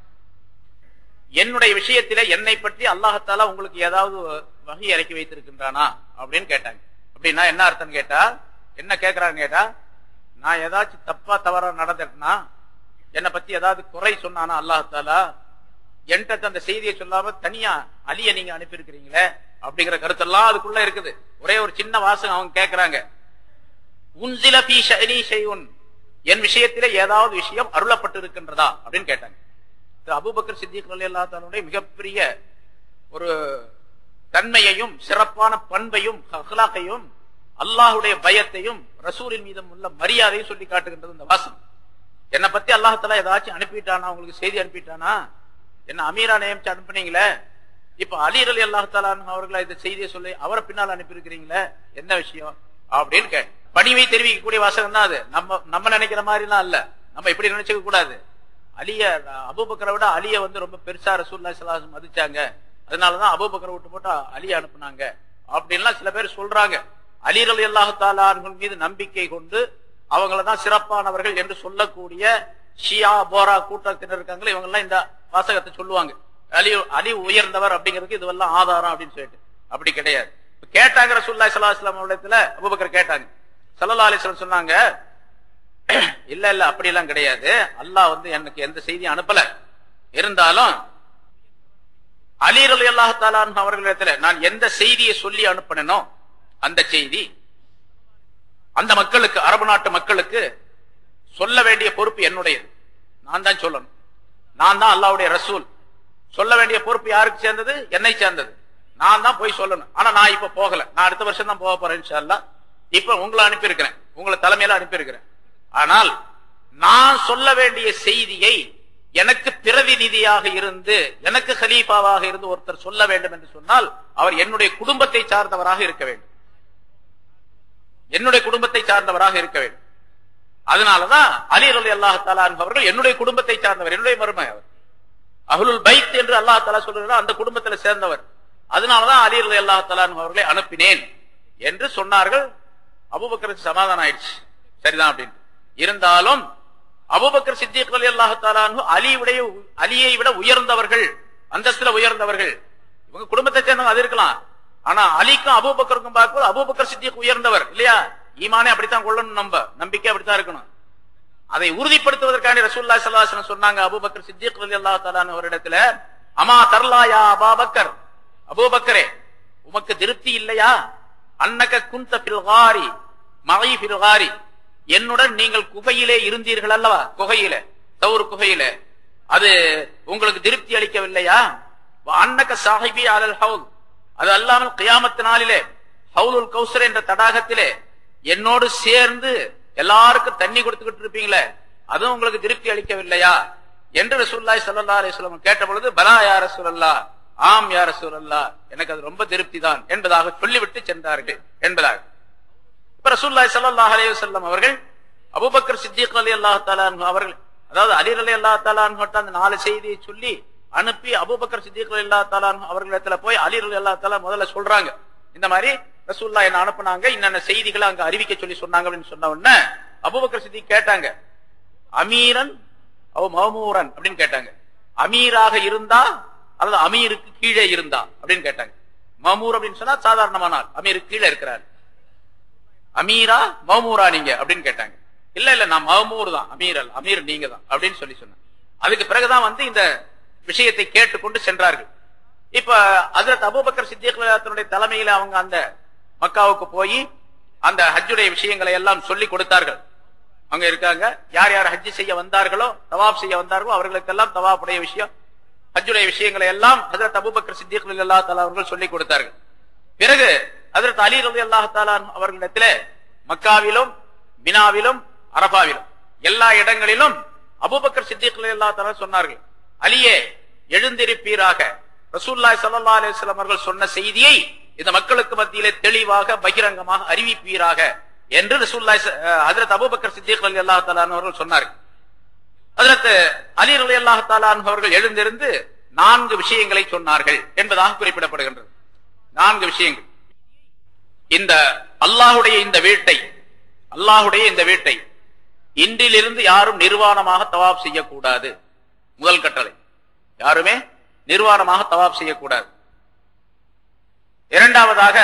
என்னுடைய விஷயத்தில என்னை பற்றி அல்லாஹத்தாலா உங்களுக்கு ஏதாவது வகை இறக்கி வைத்திருக்கின்றானா அப்படின்னு கேட்டாங்க அப்படின்னா என்ன அர்த்தம் கேட்டா என்ன கேட்கறாங்க கேட்டா நான் ஏதாச்சும் தப்பா தவறா நடந்துட்டேன்னா என்னை பத்தி ஏதாவது குறை சொன்னானா அல்லாஹாலா என்கிட்ட அந்த செய்தியை சொல்லாம தனியா அலிய நீங்க அனுப்பியிருக்கிறீங்களே அப்படிங்கிற கருத்தெல்லாம் அதுக்குள்ள இருக்குது ஒரே ஒரு சின்ன வாசகம் அவங்க கேட்கிறாங்க உன்சில பி ஷனி ஷெய்உன் என் விஷயத்திலே ஏதாவது விஷயம் அருளப்பட்டு இருக்கின்றதா அப்படின்னு கேட்டாங்க அபுபக்கர் சித்திக் அலி அல்லா மிகப்பெரிய ஒரு தன்மையையும் சிறப்பான பண்பையும் அஹ்லாக்கையும் அல்லாஹுடைய பயத்தையும் ரசூலின் மீதும் உள்ள மரியாதையும் சொல்லி காட்டுகின்றது இந்த வாசம் என்னை பத்தி அல்லாஹால ஏதாச்சும் அனுப்பிட்டானா உங்களுக்கு செய்தி அனுப்பிட்டானா என்ன அமீரா நியமிச்சு அனுப்புனீங்களே இப்ப அலி அலி அல்லாஹால அவர்களை இந்த செய்தியை சொல்லி அவரை பின்னால் அனுப்பியிருக்கிறீங்களே என்ன விஷயம் அப்படின்னு கேட்டு பணிவை தெரிவிக்கக்கூடிய வாசகம் தான் அது நம்ம நம்ம நினைக்கிற மாதிரிலாம் இல்ல நம்ம இப்படி நினைச்சுக்க கூடாது அலிய அபூபக்கரை விட அலிய வந்து ரொம்ப பெருசா ரசூல்லா சலாஹம் மதிச்சாங்க அதனாலதான் அபூபக்கரை விட்டு போட்டு அலிய அனுப்புனாங்க அப்படின்லாம் சில பேர் சொல்றாங்க அலி அலி அல்லாஹாலர்கள் மீது நம்பிக்கை கொண்டு அவங்களதான் சிறப்பானவர்கள் என்று சொல்லக்கூடிய ஷியா போரா கூட்டத்தினர் இருக்காங்களே இவங்க எல்லாம் இந்த வாசகத்தை சொல்லுவாங்க அலி அலி உயர்ந்தவர் அப்படிங்கிறதுக்கு இதுவெல்லாம் ஆதாரம் அப்படின்னு சொல்லிட்டு அப்படி கிடையாது இப்ப கேட்டாங்க ரசூல்லா சல்லா இஸ்லாம் இடத்துல அபுபக்கர் கேட்டாங்க சல்லா அலிஸ்லாம் சொன்னாங்க இல்ல இல்ல அப்படி எல்லாம் கிடையாது அல்லாஹ் வந்து எனக்கு எந்த செய்தியும் அனுப்பல இருந்தாலும் அலீர் அலி அல்லாஹாலான் அவர்களிடத்துல நான் எந்த செய்தியை சொல்லி அனுப்பினோ அந்த செய்தி அந்த மக்களுக்கு அரபு நாட்டு மக்களுக்கு சொல்ல வேண்டிய பொறுப்பு என்னுடையது நான் தான் சொல்லணும் நான் தான் அல்லாவுடைய ரசூல் சொல்ல வேண்டிய பொறுப்பு யாருக்கு சேர்ந்தது என்னை சேர்ந்தது நான் தான் போய் சொல்லணும் ஆனா நான் இப்ப போகல நான் அடுத்த வருஷம் தான் போக போறேன் இன்ஷா இப்ப உங்களை அனுப்பியிருக்கிறேன் உங்களை தலைமையில அனுப்பியிருக்கிறேன் ஆனால் நான் சொல்ல வேண்டிய செய்தியை எனக்கு பிரதிநிதியாக இருந்து எனக்கு ஹலீஃபாவாக இருந்து ஒருத்தர் சொல்ல வேண்டும் என்று சொன்னால் அவர் என்னுடைய குடும்பத்தை சார்ந்தவராக இருக்க வேண்டும் என்னுடைய குடும்பத்தை சார்ந்தவராக இருக்க வேண்டும் அதனாலதான் அலி அலி அல்லாஹாலா அவர்கள் என்னுடைய குடும்பத்தை சார்ந்தவர் என்னுடைய மருமை அவர் அஹுலுல் பைத் என்று அல்லா தலா சொல்றார் அந்த குடும்பத்துல சேர்ந்தவர் அதனாலதான் அலி அலி அல்லாஹாலா அவர்களை அனுப்பினேன் என்று சொன்னார்கள் அபுபக்கருக்கு சமாதானம் ஆயிடுச்சு சரிதான் அப்படின்னு இருந்தாலும் அபுபக்கர் சித்திக் அலி அல்லாஹாலு அலியுடைய அலியை விட உயர்ந்தவர்கள் அந்தஸ்துல உயர்ந்தவர்கள் இவங்க குடும்பத்தை சேர்ந்தவங்க அது இருக்கலாம் ஆனா அலிக்கும் அபுபக்கருக்கும் பார்க்கும்போது அபுபக்கர் சித்திக் உயர்ந்தவர் இல்லையா ஈமானே அப்படித்தான் கொள்ளணும் நம்ம நம்பிக்கை அப்படித்தான் இருக்கணும் அதை உறுதிப்படுத்துவதற்காண்டி ரசூல்லா சல்லாஹன் சொன்னாங்க அபுபக்கர் சித்திக் அலி அல்லா தலான் அவரிடத்துல அமா தர்லாயா அபாபக்கர் அபூபக்கரே உமக்கு திருப்தி இல்லையா அன்னக குந்த பில்காரி மகை பில்காரி என்னுடன் நீங்கள் குகையிலே இருந்தீர்கள் அல்லவா குகையில தவுறு குகையில அது உங்களுக்கு திருப்தி அளிக்கவில்லையா அன்னக சாஹிபி அலல் ஹவுல் அது அல்லாமல் கியாமத்து நாளிலே ஹவுலுல் கௌசர் என்ற தடாகத்திலே என்னோடு சேர்ந்து எல்லாருக்கும் தண்ணி கொடுத்துக்கிட்டு இருப்பீங்களே அதுவும் உங்களுக்கு திருப்தி அளிக்கவில்லையா என்று ரசூல்லாய் சல்லா அலிஸ்லாம் கேட்ட பொழுது பலா யார சூழல்லா ஆம் யார சூழல்லா எனக்கு அது ரொம்ப திருப்தி தான் என்பதாக சொல்லிவிட்டு சென்றார்கள் என்பதாக இப்ப ரசூல்லாய் சல்லா அலி வல்லம் அவர்கள் அபுபக்கர் சித்திக் அலி அல்லா தாலான் அவர்கள் அதாவது அலி அலி அல்லா தாலான் அந்த நாலு செய்தியை சொல்லி அனுப்பி அபுபக்கர் சித்திக் அலி அல்லா தாலான் அவர்களிடத்துல போய் அலி அலி அல்லா தாலா முதல்ல சொல்றாங்க இந்த மாதிரி ரசூல்லா என்ன அனுப்புனாங்க இன்னென்ன செய்திகளை அங்க அறிவிக்க சொல்லி சொன்னாங்க அப்படின்னு சொன்ன உடனே அபுபக்கர் சித்திக் கேட்டாங்க அமீரன் அவ மமூரன் அப்படின்னு கேட்டாங்க அமீராக இருந்தா அல்லது அமீருக்கு கீழே இருந்தா அப்படின்னு கேட்டாங்க மமூர் அப்படின்னு சொன்னா சாதாரணமான ஆள் அமீருக்கு கீழே இருக்கிறார் அமீரா மமூரா நீங்க அப்படின்னு கேட்டாங்க இல்ல இல்ல நான் மமூர் தான் அமீர் அல்ல அமீர் நீங்க தான் அப்படின்னு சொல்லி சொன்னேன் அதுக்கு பிறகுதான் வந்து இந்த விஷயத்தை கேட்டுக்கொண்டு சென்றார்கள் இப்ப அதற்கு அபுபக்கர் சித்திகளுடைய தலைமையில அவங்க அந்த மக்காவுக்கு போய் அந்த ஹஜ்ஜுடைய விஷயங்களை எல்லாம் சொல்லி கொடுத்தார்கள் அங்க இருக்காங்க யார் யார் ஹஜ்ஜு செய்ய வந்தார்களோ தவாப் செய்ய வந்தார்களோ அவர்களுக்கெல்லாம் தவாப்புடைய விஷயம் ஹஜ்ஜுடைய விஷயங்களை எல்லாம் ஹசரத் அபுபக்கர் சித்திக் அல்லா தாலா அவர்கள் சொல்லிக் கொடுத்தார்கள் பிறகு ஹசரத் அலி ரவி அல்லாஹ் தாலா அவர்களிடத்திலே மக்காவிலும் மினாவிலும் அரபாவிலும் எல்லா இடங்களிலும் அபுபக்கர் சித்திக் அல்லா தாலா சொன்னார்கள் அலியே எழுந்திருப்பீராக ரசூல்லாய் சல்லா அலிஸ்லாம் அவர்கள் சொன்ன செய்தியை இந்த மக்களுக்கு மத்தியிலே தெளிவாக பகிரங்கமாக அறிவிப்பீராக என்று ரசூல்லாய் ஹதரத் அபுபக்கர் சித்திக் அலி அல்லா தாலான் அவர்கள் சொன்னார்கள் அதற்கு அலி அலி அல்லாஹ் தாலான் அவர்கள் எழுந்திருந்து நான்கு விஷயங்களை சொன்னார்கள் என்பதாக குறிப்பிடப்படுகின்றது நான்கு விஷயங்கள் இந்த அல்லாஹுடைய இந்த வீட்டை அல்லாஹுடைய இந்த வீட்டை இன்றிலிருந்து யாரும் நிர்வாணமாக தவாப் செய்யக்கூடாது முதல் கட்டளை யாருமே நிர்வாணமாக தவாப் செய்யக்கூடாது இரண்டாவதாக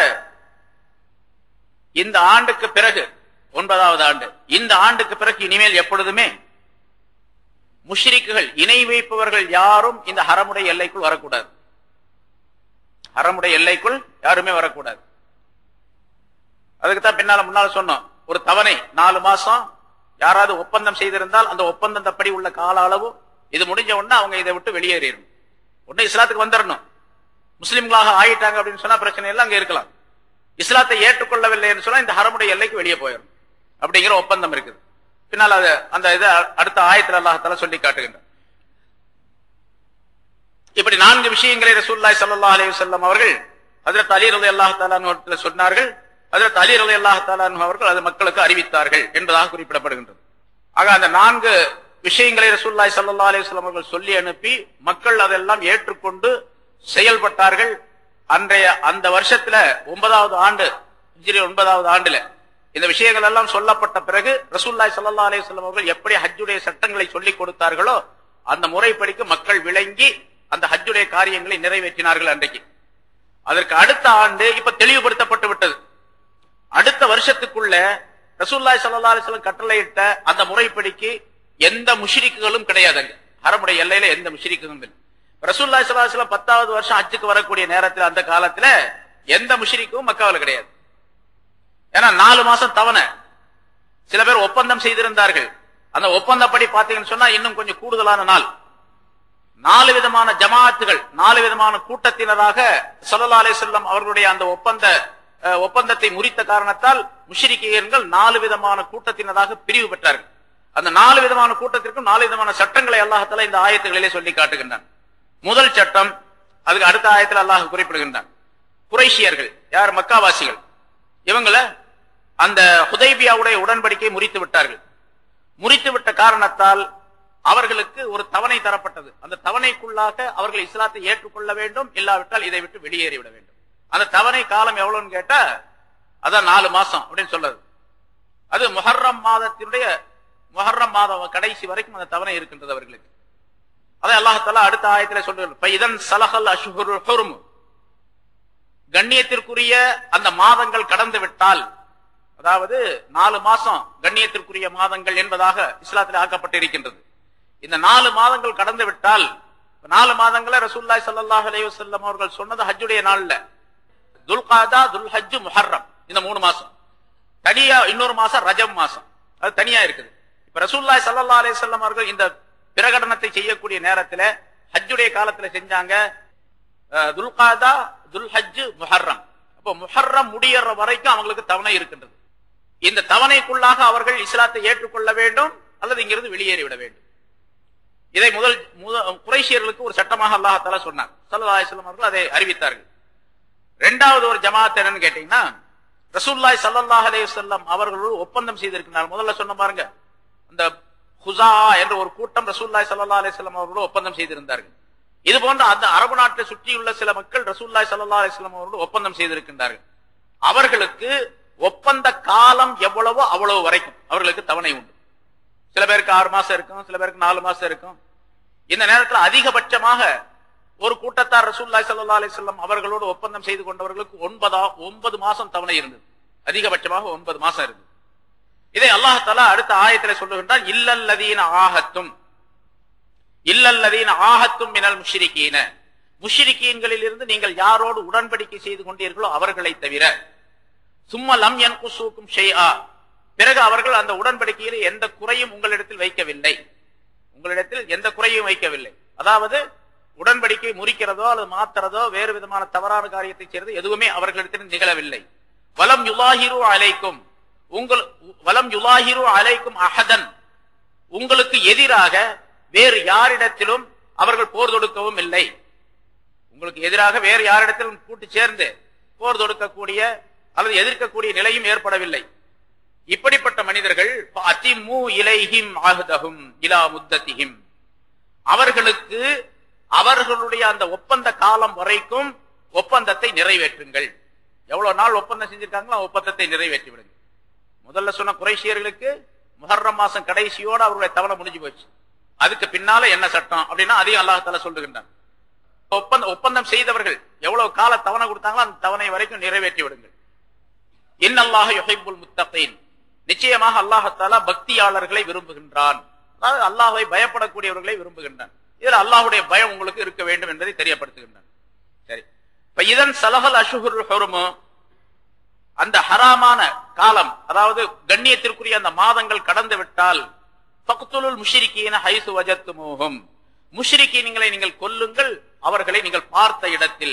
இந்த ஆண்டுக்கு பிறகு ஒன்பதாவது ஆண்டு இந்த ஆண்டுக்கு பிறகு இனிமேல் எப்பொழுதுமே முஷ்ரிக்குகள் இணை வைப்பவர்கள் யாரும் இந்த ஹரமுடைய எல்லைக்குள் வரக்கூடாது ஹரமுடைய எல்லைக்குள் யாருமே வரக்கூடாது அதுக்கு தான் பின்னால முன்னால சொன்னோம் ஒரு தவணை நாலு மாசம் யாராவது ஒப்பந்தம் செய்திருந்தால் அந்த ஒப்பந்தப்படி உள்ள கால அளவு இது முடிஞ்ச உடனே அவங்க இதை விட்டு வெளியேறிடணும் ஒண்ணு இஸ்லாத்துக்கு வந்துடணும் முஸ்லிம்களாக ஆயிட்டாங்க அப்படின்னு சொன்னா பிரச்சனை எல்லாம் அங்க இருக்கலாம் இஸ்லாத்தை ஏற்றுக்கொள்ளவில்லை என்று சொன்னா இந்த ஹரமுடைய எல்லைக்கு வெளியே போயிடும் அப்படிங்கிற ஒப்பந்தம் இருக்குது பின்னால் அது அந்த இதை அடுத்த ஆயத்தில் அல்லாஹால சொல்லி காட்டுகின்றார் இப்படி நான்கு விஷயங்களை ரசூல்லாய் சல்லா அலி வல்லம் அவர்கள் ஹஜரத் அலி ரலி அல்லாஹ் தாலான் சொன்னார்கள் ஹஜரத் அலி ரலி அல்லாஹ் தாலான் அவர்கள் அது மக்களுக்கு அறிவித்தார்கள் என்பதாக குறிப்பிடப்படுகின்றது ஆக அந்த நான்கு விஷயங்களை ரசூல்லாய் சல்லா அலி வல்லம் அவர்கள் சொல்லி அனுப்பி மக்கள் அதெல்லாம் ஏற்றுக்கொண்டு செயல்பட்டார்கள் அன்றைய அந்த வருஷத்துல ஒன்பதாவது ஆண்டு ஹிஜ்ரி ஒன்பதாவது ஆண்டுல இந்த விஷயங்கள் எல்லாம் சொல்லப்பட்ட பிறகு ரசூல்லாய் சல்லா அலி வல்லம் அவர்கள் எப்படி ஹஜ்ஜுடைய சட்டங்களை சொல்லிக் கொடுத்தார்களோ அந்த முறைப்படிக்கு மக்கள் விளங்கி அந்த ஹஜ்ஜுடைய காரியங்களை நிறைவேற்றினார்கள் அன்றைக்கு அதற்கு அடுத்த ஆண்டு இப்ப தெளிவுபடுத்தப்பட்டு விட்டது அடுத்த வருஷத்துக்குள்ள ரசூல்லாய் சல்லா அலிஸ்லம் கட்டளையிட்ட அந்த முறைப்படிக்கு எந்த முஷிரிக்குகளும் கிடையாது அங்க ஹரமுடைய எல்லையில எந்த முஷிரிக்குகளும் இல்லை ரசூல்லாய் சல்லா அலிஸ்லாம் பத்தாவது வருஷம் ஹஜ்ஜுக்கு வரக்கூடிய நேரத்தில் அந்த காலத்துல எந்த முஷிரிக்கும் மக்காவில் கிடையாது ஏன்னா நாலு மாசம் தவணை சில பேர் ஒப்பந்தம் செய்திருந்தார்கள் அந்த ஒப்பந்தப்படி பாத்தீங்கன்னு சொன்னா இன்னும் கொஞ்சம் கூடுதலான நாள் நாலு விதமான ஜமாத்துகள் நாலு விதமான கூட்டத்தினராக சல்லா அலே செல்லம் அவர்களுடைய அந்த ஒப்பந்த ஒப்பந்தத்தை முறித்த காரணத்தால் முஷிரிக்கையர்கள் நாலு விதமான கூட்டத்தினராக பிரிவு பெற்றார்கள் அந்த நாலு விதமான கூட்டத்திற்கும் நாலு விதமான சட்டங்களை அல்லாஹால இந்த ஆயத்துகளிலே சொல்லி காட்டுகின்றான் முதல் சட்டம் அதுக்கு அடுத்த ஆயத்தில் அல்லாஹ் குறிப்பிடுகின்றான் குறைஷியர்கள் யார் மக்காவாசிகள் இவங்களை அந்த ஹுதைபியாவுடைய உடன்படிக்கை முறித்து விட்டார்கள் முறித்து விட்ட காரணத்தால் அவர்களுக்கு ஒரு தவணை தரப்பட்டது அந்த தவணைக்குள்ளாக அவர்கள் இஸ்லாத்தை ஏற்றுக்கொள்ள வேண்டும் இல்லாவிட்டால் இதை விட்டு வெளியேறிவிட வேண்டும் அந்த தவணை காலம் எவ்வளவுன்னு கேட்டா அதான் நாலு மாசம் அப்படின்னு சொல்றது அது முஹர்ரம் மாதத்தினுடைய முஹர்ரம் மாதம் கடைசி வரைக்கும் அந்த தவணை இருக்கின்றது அவர்களுக்கு அதை அல்லாஹால அடுத்த ஆயத்திலே சொல்றாரு இதன் சலஹல் அஷுஹுரும் கண்ணியத்திற்குரிய அந்த மாதங்கள் கடந்து விட்டால் அதாவது நாலு மாசம் கண்ணியத்திற்குரிய மாதங்கள் என்பதாக இஸ்லாத்தில் ஆக்கப்பட்டு இருக்கின்றது இந்த நாலு மாதங்கள் கடந்து விட்டால் நாலு மாதங்கள ரசூல்லாய் சல்லாஹ் அலைவசல்லம் அவர்கள் சொன்னது ஹஜ்ஜுடைய நாள்ல துல்காதா துல் ஹஜ்ஜு முஹர்ரம் இந்த மூணு மாசம் தனியா இன்னொரு மாசம் ரஜம் மாசம் அது தனியா இருக்குது இப்ப ரசூல்லாய் சல்லா அலையம் அவர்கள் இந்த பிரகடனத்தை செய்யக்கூடிய நேரத்துல ஹஜ்ஜுடைய காலத்துல செஞ்சாங்க துல்காதா துல் ஹஜ்ஜு முஹர்ரம் அப்போ முஹர்ரம் முடியற வரைக்கும் அவங்களுக்கு தவணை இருக்கின்றது இந்த தவணைக்குள்ளாக அவர்கள் இஸ்லாத்தை ஏற்றுக்கொள்ள வேண்டும் அல்லது இங்கிருந்து வெளியேறிவிட வேண்டும் இதை முதல் குறைசியர்களுக்கு ஒரு சட்டமாக அல்லாஹால சொன்னார் சல்லா அலிஸ்லாம் அவர்கள் அதை அறிவித்தார்கள் இரண்டாவது ஒரு ஜமாத் என்னன்னு கேட்டீங்கன்னா ரசூல்லாய் சல்லாஹ் அலையுசல்லாம் அவர்களோடு ஒப்பந்தம் செய்திருக்கிறார் முதல்ல சொன்ன பாருங்க அந்த ஹுசா என்ற ஒரு கூட்டம் ரசூல்லாய் சல்லா அலிஸ்லாம் அவர்களோடு ஒப்பந்தம் செய்திருந்தார்கள் இது போன்ற அந்த அரபு நாட்டை சுற்றியுள்ள சில மக்கள் ரசூல்லாய் சல்லா அலிஸ்லாம் அவர்களோடு ஒப்பந்தம் செய்திருக்கின்றார்கள் அவர்களுக்கு ஒப்பந்த காலம் எவ்வளவோ அவ்வளவு வரைக்கும் அவர்களுக்கு தவணை உண்டு சில பேருக்கு ஆறு மாசம் இருக்கும் சில பேருக்கு நாலு மாசம் இருக்கும் இந்த நேரத்தில் அதிகபட்சமாக ஒரு கூட்டத்தார் ரசூல்லாய் சல்லா அலிஸ்லாம் அவர்களோடு ஒப்பந்தம் செய்து கொண்டவர்களுக்கு ஒன்பதா ஒன்பது மாசம் தவணை இருந்தது அதிகபட்சமாக ஒன்பது மாசம் இருந்தது இதை அல்லாஹாலா அடுத்த ஆயத்துல சொல்லுகின்றார் இல்லல்லதீன ஆகத்தும் இல்லல்லதீன ஆகத்தும் மினல் முஷிரிக்கீன முஷிரிக்கீன்களில் இருந்து நீங்கள் யாரோடு உடன்படிக்கை செய்து கொண்டீர்களோ அவர்களை தவிர சும்மா லம் என் குசூக்கும் ஷெய்ஆ பிறகு அவர்கள் அந்த உடன்படிக்கையில் எந்த குறையும் உங்களிடத்தில் வைக்கவில்லை உங்களிடத்தில் எந்த குறையும் வைக்கவில்லை அதாவது உடன்படிக்கை முறிக்கிறதோ அல்லது மாத்துறதோ வேறு விதமான தவறான காரியத்தை செய்வது எதுவுமே அவர்களிடத்தில் நிகழவில்லை வலம் யுலாஹிரு அலைக்கும் உங்கள் வலம் யுலாஹிரு அலைக்கும் அஹதன் உங்களுக்கு எதிராக வேறு யாரிடத்திலும் அவர்கள் போர் தொடுக்கவும் இல்லை உங்களுக்கு எதிராக வேறு யாரிடத்திலும் கூட்டு சேர்ந்து போர் தொடுக்கக்கூடிய அல்லது எதிர்க்கக்கூடிய நிலையும் ஏற்படவில்லை இப்படிப்பட்ட மனிதர்கள் அதிமு இலைஹிம் ஆகுதகும் இலா முத்தத்திஹிம் அவர்களுக்கு அவர்களுடைய அந்த ஒப்பந்த காலம் வரைக்கும் ஒப்பந்தத்தை நிறைவேற்றுங்கள் எவ்வளவு நாள் ஒப்பந்தம் செஞ்சிருக்காங்களோ ஒப்பந்தத்தை நிறைவேற்றி விடுங்க முதல்ல சொன்ன குறைசியர்களுக்கு முஹர்ரம் மாசம் கடைசியோட அவருடைய தவணை முடிஞ்சு போச்சு அதுக்கு பின்னால என்ன சட்டம் அப்படின்னா அதையும் அல்லாஹால சொல்லுகின்றான் ஒப்பந்த ஒப்பந்தம் செய்தவர்கள் எவ்வளவு கால தவணை கொடுத்தாங்களோ அந்த தவணை வரைக்கும் நிறைவேற்றி விடுங்கள் இன்னல்லாக யுஹைபுல் முத்தகீன் நிச்சயமாக அல்லாஹத்தாலா பக்தியாளர்களை விரும்புகின்றான் அதாவது அல்லாஹை பயப்படக்கூடியவர்களை விரும்புகின்றான் இதுல அல்லாஹுடைய பயம் உங்களுக்கு இருக்க வேண்டும் என்பதை தெரியப்படுத்துகின்றான் சரி இப்ப இதன் சலஹல் அஷுகுர் ஹொருமு அந்த ஹராமான காலம் அதாவது கண்ணியத்திற்குரிய அந்த மாதங்கள் கடந்து விட்டால் பக்துலுல் முஷிரிக்கீன ஹைசு வஜத்து மோகம் முஷிரிக்கீன்களை நீங்கள் கொல்லுங்கள் அவர்களை நீங்கள் பார்த்த இடத்தில்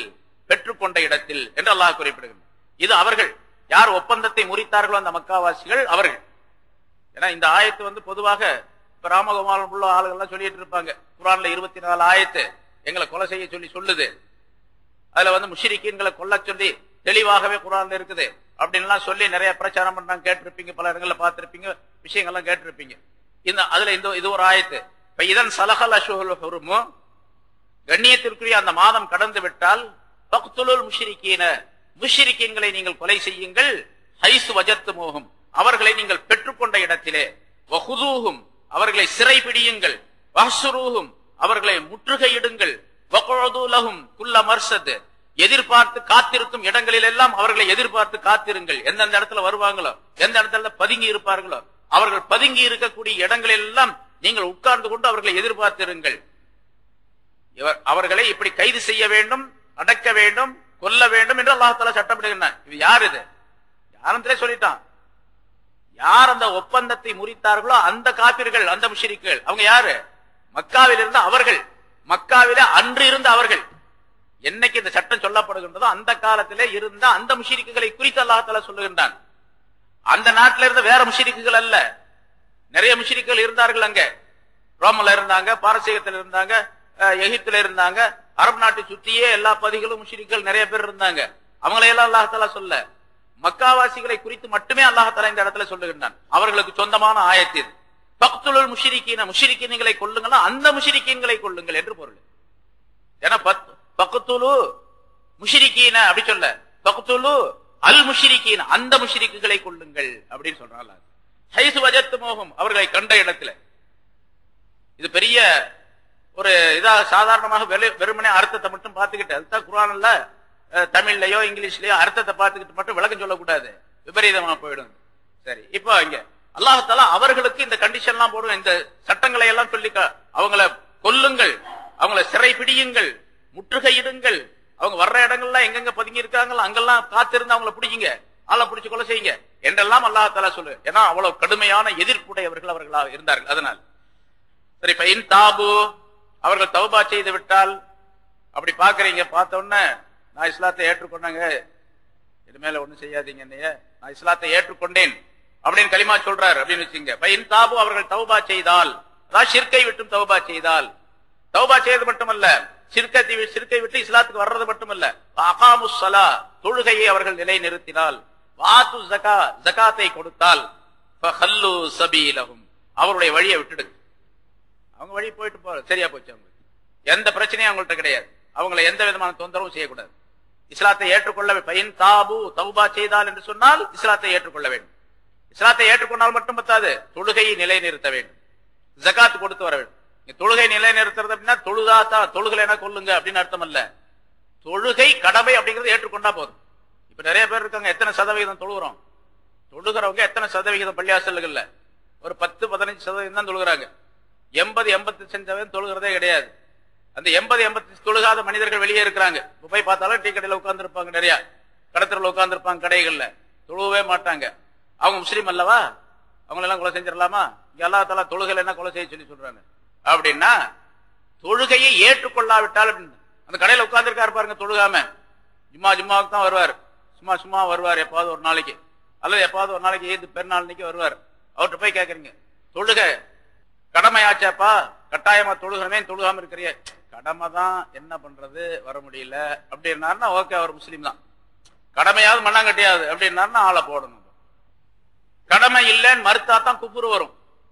பெற்றுக்கொண்ட இடத்தில் என்று அல்லாஹ் குறிப்பிடுகிறார் இது அவர்கள் யார் ஒப்பந்தத்தை முறித்தார்களோ அந்த மக்காவாசிகள் அவர்கள் ஏன்னா இந்த ஆயத்து வந்து பொதுவாக இப்ப ராமகுமாரம் உள்ள ஆளுகள்லாம் சொல்லிட்டு இருப்பாங்க குரான்ல இருபத்தி நாலு ஆயத்து எங்களை கொலை செய்ய சொல்லி சொல்லுது அதுல வந்து முஷிரிக்கீன்களை கொல்ல சொல்லி தெளிவாகவே குரான்ல இருக்குது அப்படின்லாம் சொல்லி நிறைய பிரச்சாரம் பண்றாங்க கேட்டிருப்பீங்க பல இடங்கள்ல பார்த்திருப்பீங்க விஷயங்கள்லாம் கேட்டிருப்பீங்க இந்த அதுல இந்த இது ஒரு ஆயத்து இப்ப இதன் சலகல் அஷுல் ஹுருமு கண்ணியத்திற்குரிய அந்த மாதம் கடந்து விட்டால் பக்துலுல் முஷிரிக்கீன முஷிரிக்கீன்களை நீங்கள் கொலை செய்யுங்கள் ஹைசு வஜத்து மோகும் அவர்களை நீங்கள் பெற்றுக்கொண்ட இடத்திலே வஹுதூஹும் அவர்களை சிறை பிடியுங்கள் வஹ்சுரூஹும் அவர்களை முற்றுகையிடுங்கள் வகுதுலகும் குல்ல மர்சத் எதிர்பார்த்து காத்திருக்கும் இடங்களில் எல்லாம் அவர்களை எதிர்பார்த்து காத்திருங்கள் எந்தெந்த இடத்துல வருவாங்களோ எந்த இடத்துல பதுங்கி இருப்பார்களோ அவர்கள் பதுங்கி இருக்கக்கூடிய இடங்களில் எல்லாம் நீங்கள் உட்கார்ந்து கொண்டு அவர்களை எதிர்பார்த்திருங்கள் இவர் அவர்களை இப்படி கைது செய்ய வேண்டும் அடக்க வேண்டும் கொல்ல வேண்டும் என்று அல்லாஹால சட்டமிடுகின்றான் இது யார் இது யாரும் சொல்லிட்டான் யார் அந்த ஒப்பந்தத்தை முறித்தார்களோ அந்த காப்பீர்கள் அந்த முஷிரிக்குகள் அவங்க யாரு மக்காவில் இருந்த அவர்கள் மக்காவில அன்று இருந்த அவர்கள் என்னைக்கு இந்த சட்டம் சொல்லப்படுகின்றதோ அந்த காலத்திலே இருந்த அந்த முஷிரிக்குகளை குறித்து அல்லாஹால சொல்லுகின்றான் அந்த நாட்டில இருந்த வேற முஷிரிக்குகள் அல்ல நிறைய முஷிரிக்குகள் இருந்தார்கள் அங்க ரோமல இருந்தாங்க பாரசீகத்தில் இருந்தாங்க அஹ், எகிப்துல இருந்தாங்க அரபு நாட்டை சுத்தியே எல்லா பதிகளும் முஷிரிக்குகள் நிறைய பேர் இருந்தாங்க அவங்களையெல்லாம் அல்லாஹால சொல்ல மக்காவாசிகளை குறித்து மட்டுமே அல்லாஹால இந்த இடத்துல சொல்லுகின்றான் அவர்களுக்கு சொந்தமான ஆயத்து இது பக்துலுல் முஷிரிக்கீன முஷிரிக்கீன்களை கொள்ளுங்களா அந்த முஷிரிக்கீன்களை கொள்ளுங்கள் என்று பொருள் ஏன்னா பத்- பக்துலு முஷிரிக்கீன அப்படி சொல்ல பக்துலு அல் முஷிரிக்கீன அந்த முஷிரிக்குகளை கொள்ளுங்கள் அப்படின்னு சொல்றாங்க ஹைசு வஜத்து மோகம் அவர்களை கண்ட இடத்துல இது பெரிய ஒரு இதா சாதாரணமாக வெறு- வெறுமனே அர்த்தத்தை மட்டும் பார்த்துக்கிட்டு அதுதான் குரான்ல அஹ், தமிழ்லயோ இங்கிலீஷ்லயோ அர்த்தத்தை பார்த்துக்கிட்டு மட்டும் விளக்கம் சொல்லக்கூடாது விபரீதமா போயிடும் சரி இப்போ இங்க அல்லாஹால அவர்களுக்கு இந்த கண்டிஷன் எல்லாம் போடுங்க இந்த சட்டங்களை எல்லாம் சொல்லி க- அவங்கள கொல்லுங்கள் அவங்கள சிறை பிடியுங்கள் முற்றுகையிடுங்கள் அவங்க வர்ற இடங்கள்லாம் எங்கெங்க பதுங்கி இருக்காங்களோ அங்கெல்லாம் காத்திருந்து அவங்கள பிடிக்குங்க ஆளை பிடிச்சு கொலை செய்யுங்க என்றெல்லாம் அல்லாஹால சொல்லு ஏன்னா அவ்வளவு கடுமையான எதிர்ப்புடையவர்கள் அவர்களாக இருந்தார்கள் அதனால் சரி இப்ப இன் தாபு அவர்கள் தௌபா செய்து விட்டால் அப்படி பாக்குறீங்க பார்த்த உடனே நான் இஸ்லாத்தை ஏற்றுக்கொண்டாங்க இனிமேல ஒண்ணும் செய்யாதீங்க என்னைய நான் இஸ்லாத்தை ஏற்றுக்கொண்டேன் அப்படின்னு களிமா சொல்றாரு அப்படின்னு வச்சுங்க இப்ப இன் தாபு அவர்கள் தௌபா செய்தால் அதாவது ஷிர்கை விட்டும் தௌபா செய்தால் தௌபா செய்தது மட்டுமல்ல சிற்கத்தை சிற்கை விட்டு இஸ்லாத்துக்கு வர்றது மட்டுமல்ல அகாமு சலா தொழுகையை அவர்கள் நிலைநிறுத்தினால் வாத்து ஜகா ஜகாத்தை கொடுத்தால் ஃபஹல்லு சபீலஹும் அவருடைய வழியை விட்டுடுங்க அவங்க வழி போயிட்டு போற சரியா போச்சு அவங்களுக்கு எந்த பிரச்சனையும் அவங்கள்ட்ட கிடையாது அவங்களை எந்த விதமான தொந்தரவும் செய்யக்கூடாது இஸ்லாத்தை ஏற்றுக்கொள்ள பையன் தாபு தௌபா செய்தால் என்று சொன்னால் இஸ்லாத்தை ஏற்றுக்கொள்ள வேண்டும் இஸ்லாத்தை ஏற்றுக்கொண்டால் மட்டும் பத்தாது தொழுகையை நிலைநிறுத்த வேண்டும் ஜகாத் கொடுத்து வர வேண்டும் இங்க தொழுகை நிலைநிறுத்துறது அப்படின்னா தொழுதாத்தா தொழுகலைனா கொல்லுங்க அப்படின்னு அர்த்தம் அல்ல தொழுகை கடமை அப்படிங்கறது ஏற்றுக்கொண்டா போதும் இப்ப நிறைய பேர் இருக்காங்க எத்தனை சதவிகிதம் தொழுகிறோம் தொழுகிறவங்க எத்தனை சதவிகிதம் பள்ளியாசல்கள்ல ஒரு பத்து பதினஞ்சு சதவீதம் தான் தொழுகிறாங்க எண்பது எண்பத்தி சதவீதம் தொழுகிறதே கிடையாது அந்த எண்பது எண்பத்தி தொழுகாத மனிதர்கள் வெளியே இருக்கிறாங்க இப்ப போய் பார்த்தாலும் டீ கடையில உட்கார்ந்து இருப்பாங்க நிறைய கடத்தல உட்கார்ந்து இருப்பாங்க கடைகள்ல தொழுவவே மாட்டாங்க அவங்க முஸ்லீம் அல்லவா அவங்களெல்லாம் கொலை செஞ்சிடலாமா இங்க அல்லா தலா தொழுகை என்ன கொலை செய்ய சொல்லி சொல்றாங்க அப்படின்னா தொழுகையை ஏற்றுக்கொள்ளாவிட்டால் அப்படின்னு. அந்த கடையில உட்கார்ந்துருக்காரு பாருங்க தொழுகாம ஜும்மா ஜும்மாவுக்கு தான் வருவார் சும்மா சும்மா வருவார் எப்பாவது ஒரு நாளைக்கு அல்லது எப்பாவது ஒரு நாளைக்கு ஏது பெருநாள் அன்னைக்கு வருவார் அவர்கிட்ட போய் கேக்குறீங்க தொழுக கடமையாச்சாப்பா கட்டாயமா தொழுகிறமே தொழுகாம இருக்கிறிய கடமை தான் என்ன பண்றது வர முடியல அப்படின்னாருன்னா ஓகே அவர் முஸ்லீம் தான் கடமையாவது மண்ணாங்கட்டியாவது அப்படின்னாருன்னா ஆளை போடணும் கடமை இல்லைன்னு மறுத்தா தான் குப்புரு வரும்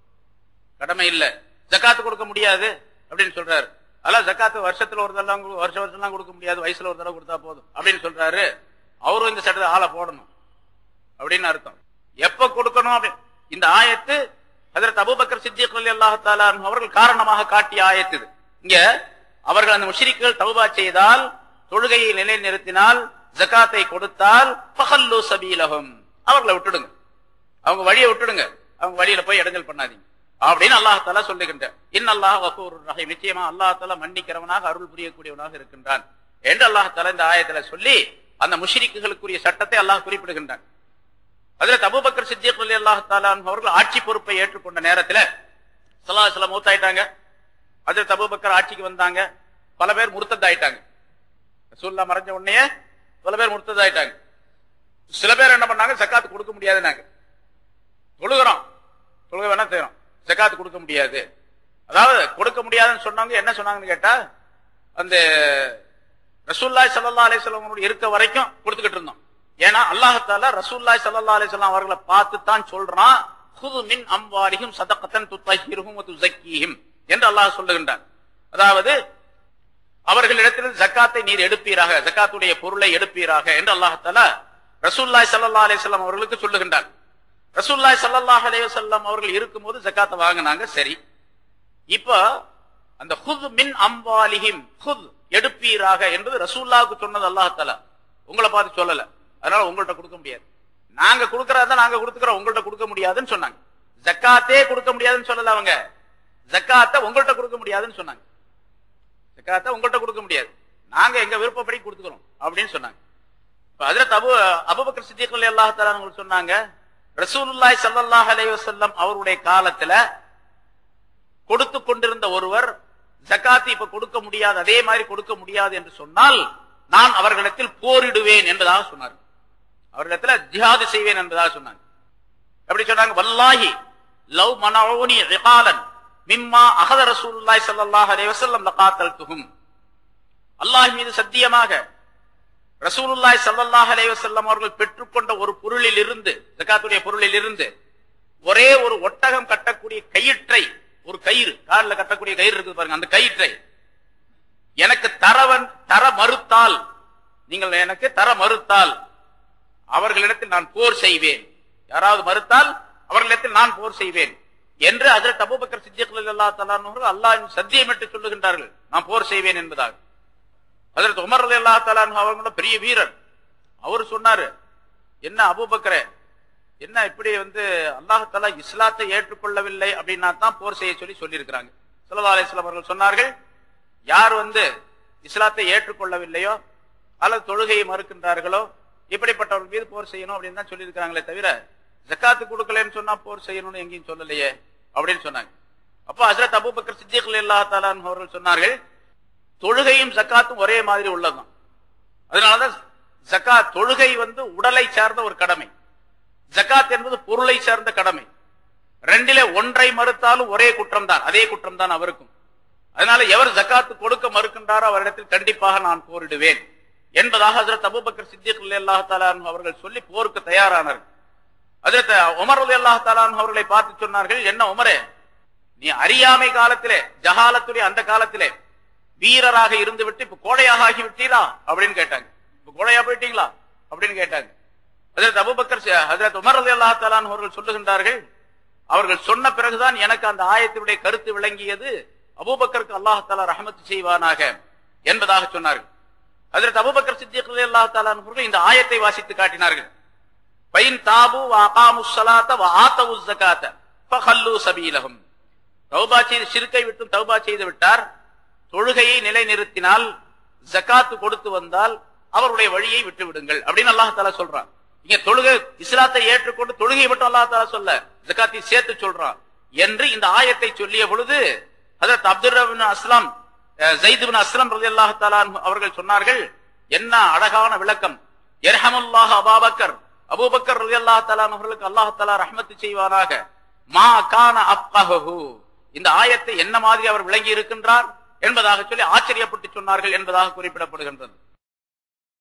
கடமை இல்ல ஜக்காத்து கொடுக்க முடியாது அப்படின்னு சொல்றாரு அதெல்லாம் ஜக்காத்து வருஷத்துல ஒரு தடவை கொடு- வருஷம் வருஷம்லாம் கொடுக்க முடியாது வயசுல ஒரு தடவை கொடுத்தா போதும் அப்படின்னு சொல்றாரு அவரும் இந்த சட்டத்தை ஆளை போடணும் அப்படின்னு அர்த்தம் எப்ப கொடுக்கணும் அப்படி இந்த ஆயத்து அதற்கு அபூபக்கர் சித்திக் அல்லாஹ் தாலா அவர்கள் காரணமாக காட்டிய ஆயத்து இது இங்க அவர்கள் அந்த முஷ்ரிக்குகள் தௌபா செய்தால் தொழுகையை நிலைநிறுத்தினால் ஜகாத்தை கொடுத்தால் பகல்லு சபீலகம் அவர்களை விட்டுடுங்க அவங்க வழியை விட்டுடுங்க அவங்க வழியில போய் இடைஞ்சல் பண்ணாதீங்க அப்படின்னு அல்லாஹ் தாலா சொல்லுகின்ற இன் அல்லாஹ் வகூர் ரஹீம் நிச்சயமா அல்லாஹ் தாலா மன்னிக்கிறவனாக அருள் புரியக்கூடியவனாக இருக்கின்றான் என்று அல்லாஹ் தாலா இந்த ஆயத்துல சொல்லி அந்த முஷ்ரிக்குகளுக்குரிய சட்டத்தை அல்லாஹ் குறிப்பிடுகின்றான் அதுல தபுபக்கர் சித்திக் அலி அல்லாஹ் அவர்கள் ஆட்சி பொறுப்பை ஏற்றுக்கொண்ட நேரத்துல சலாஹலம் மூத்தாயிட்டாங்க அதுல தபுபக்கர் ஆட்சிக்கு வந்தாங்க பல பேர் முருத்தத் ஆயிட்டாங்க ரசூல்லா மறைஞ்ச உடனே பல பேர் முர்த்ததாயிட்டாங்க சில பேர் என்ன பண்ணாங்க ஜக்காத்து கொடுக்க முடியாதுன்னாங்க தொழுகிறோம் தொழுக வேணா செய்யறோம் ஜக்காத்து கொடுக்க முடியாது அதாவது கொடுக்க முடியாதுன்னு சொன்னவங்க என்ன சொன்னாங்கன்னு கேட்டா அந்த ரசூல்லாய் சல்லா அலிஸ்லாம் இருக்க வரைக்கும் கொடுத்துக்கிட்டு இருந்தோம் ஏன்னா அல்லாஹால ரசூல்லாய் சல்லா அலிஸ்லாம் அவர்களை பார்த்து தான் சொல்றான் குது மின் அம்வாரிகும் சதக்கத்தன் துத்தஹிருகும் துசக்கீஹிம் என்று அல்லாஹ் சொல்லுகின்றான் அதாவது அவர்களிடத்தில் ஜக்காத்தை நீர் எடுப்பீராக ஜக்காத்துடைய பொருளை எடுப்பீராக என்று அல்லாஹால ரசூல்லாய் சல்லா அலிஸ்லாம் அவர்களுக்கு சொல்லுகின்றார் ரசூல்லாய் சல்லாஹ் அலையம் அவர்கள் இருக்கும்போது ஜக்காத்தை வாங்கினாங்க சரி இப்ப அந்த ஹுத் மின் அம்பாலிஹிம் ஹுத் எடுப்பீராக என்பது ரசூல்லாவுக்கு சொன்னது அல்லாஹால உங்களை பார்த்து சொல்லல அதனால உங்கள்ட்ட கொடுக்க முடியாது நாங்க கொடுக்கறதா நாங்க கொடுத்துக்கிறோம் உங்கள்ட்ட கொடுக்க முடியாதுன்னு சொன்னாங்க ஜக்காத்தே கொடுக்க முடியாதுன்னு சொல்லல அவங்க ஜக்காத்தை உங்கள்ட்ட கொடுக்க முடியாதுன்னு சொன்னாங்க ஜக்காத்தை உங்கள்ட்ட கொடுக்க முடியாது நாங்க எங்க விருப்பப்படி கொடுத்துக்கிறோம் அப்படின்னு சொன்னாங்க இப்ப அதுல தபு அபுபக்கர் சித்திகள் அல்லாஹால சொன்னாங்க ரசூலுல்லாய் சல்லாஹ் அலைவசல்லம் அவருடைய காலத்துல கொடுத்து கொண்டிருந்த ஒருவர் ஜக்காத்து இப்ப கொடுக்க முடியாது அதே மாதிரி கொடுக்க முடியாது என்று சொன்னால் நான் அவர்களிடத்தில் போரிடுவேன் என்பதாக சொன்னார் அவர்களிடத்துல ஜிஹாது செய்வேன் என்பதாக சொன்னாங்க எப்படி சொன்னாங்க வல்லாஹி லவ் மனோனி ரிகாலன் மிம்மா அகத ரசூலுல்லாய் ஸல்லல்லாஹு அலைஹி வஸல்லம் லகாத்தல்துஹும் அல்லாஹ் மீது சத்தியமாக ரசூலுல்லாய் ஸல்லல்லாஹு அலைஹி வஸல்லம் அவர்கள் பெற்றுக்கொண்ட ஒரு பொருளில் இருந்து ஜகாத்துடைய பொருளில் இருந்து ஒரே ஒரு ஒட்டகம் கட்டக்கூடிய கயிற்றை ஒரு கயிறு காலில் கட்டக்கூடிய கயிறு இருக்குது பாருங்க அந்த கயிற்றை எனக்கு தரவன் தர மறுத்தால் நீங்கள் எனக்கு தர மறுத்தால் அவர்களிடத்தில் நான் போர் செய்வேன் யாராவது மறுத்தால் அவர்களிடத்தில் நான் போர் செய்வேன் என்று அதில் அபூபக்கர் சித்திக் அல்லா தலான் அல்லாஹ் சத்தியமிட்டு சொல்லுகின்றார்கள் நான் போர் செய்வேன் என்பதாக அதற்கு உமர் அலி அல்லா தலான் அவங்களோட பெரிய வீரர் அவர் சொன்னாரு என்ன அபூபக்கரே என்ன இப்படி வந்து அல்லாஹாலா இஸ்லாத்தை ஏற்றுக்கொள்ளவில்லை அப்படின்னா தான் போர் செய்ய சொல்லி சொல்லியிருக்கிறாங்க சல்லா அலிஸ்லாம் அவர்கள் சொன்னார்கள் யார் வந்து இஸ்லாத்தை ஏற்றுக்கொள்ளவில்லையோ அல்லது தொழுகையை மறுக்கின்றார்களோ இப்படிப்பட்டவர்கள் மீது போர் செய்யணும் அப்படின்னு தான் சொல்லியிருக்கிறாங்களே தவிர ஜக்காத்து கொடுக்கலன்னு சொன்னா போர் செய்யணும்னு எங்கேயும் சொல்லலையே அப்படின்னு சொன்னாங்க அப்போ ஹசரத் அபூபக்கர் சித்திக் அல்லா தாலான் அவர்கள் சொன்னார்கள் தொழுகையும் ஜக்காத்தும் ஒரே மாதிரி உள்ளதுதான் அதனாலதான் ஜக்காத் தொழுகை வந்து உடலை சார்ந்த ஒரு கடமை ஜக்காத் என்பது பொருளை சார்ந்த கடமை ரெண்டிலே ஒன்றை மறுத்தாலும் ஒரே குற்றம் தான் அதே குற்றம் தான் அவருக்கும் அதனால எவர் ஜக்காத்து கொடுக்க மறுக்கின்றாரோ அவரிடத்தில் கண்டிப்பாக நான் போரிடுவேன் என்பதாக ஹசரத் அபுபக்கர் சித்திக் அல்லா தாலான் அவர்கள் சொல்லி போருக்கு தயாரானார்கள் அதற்கு உமர் அலி அல்லா தாலான் அவர்களை பார்த்து சொன்னார்கள் என்ன உமரே நீ அறியாமை காலத்திலே ஜஹாலத்துடைய அந்த காலத்திலே வீரராக இருந்து விட்டு இப்ப கோழையாக ஆகி விட்டீரா அப்படின்னு கேட்டாங்க இப்ப கோழையா போயிட்டீங்களா அப்படின்னு கேட்டாங்க ஹசரத் அபுபக்கர் ஹசரத் உமர் அலி அல்லா தாலான் அவர்கள் சொல்லுகின்றார்கள் அவர்கள் சொன்ன பிறகுதான் எனக்கு அந்த ஆயத்தினுடைய கருத்து விளங்கியது அபூபக்கருக்கு அல்லாஹாலா ரஹமத்து செய்வானாக என்பதாக சொன்னார்கள் அதற்கு அபுபக்கர் சித்திக் அல்லாஹ் தாலான் இந்த ஆயத்தை வாசித்து காட்டினார்கள் பைன் தாபு வாகாமு சலாத்த வாத்தவு ஜகாத்த ஃபஹல்லு சபீலஹும் தௌபா செய்து சிறுக்கை விட்டு தௌபா செய்து விட்டார் தொழுகையை நிலைநிறுத்தினால் ஜகாத்து கொடுத்து வந்தால் அவருடைய வழியை விட்டு விடுங்கள் அப்படின்னு அல்லாஹ் தாலா சொல்றான் இங்க தொழுகை இஸ்லாத்தை ஏற்றுக்கொண்டு தொழுகை மட்டும் அல்லாஹ் தாலா சொல்ல ஜகாத்தை சேர்த்து சொல்றான் என்று இந்த ஆயத்தை சொல்லிய பொழுது அதற்கு அப்துல் ரபின் அஸ்லாம் ஜெயிதுபின் அஸ்லாம் ரதி அல்லாஹ் அவர்கள் சொன்னார்கள் என்ன அழகான விளக்கம் எர்ஹமுல்லாஹ் அபாபக்கர் அபூபக்கர் ரதி அல்லா தலான் அவர்களுக்கு அல்லாஹ் தலா ரஹமத்து செய்வானாக மா கான அப்கஹு இந்த ஆயத்தை என்ன மாதிரி அவர் விளங்கி இருக்கின்றார் என்பதாக சொல்லி ஆச்சரியப்பட்டு சொன்னார்கள் என்பதாக குறிப்பிடப்படுகின்றது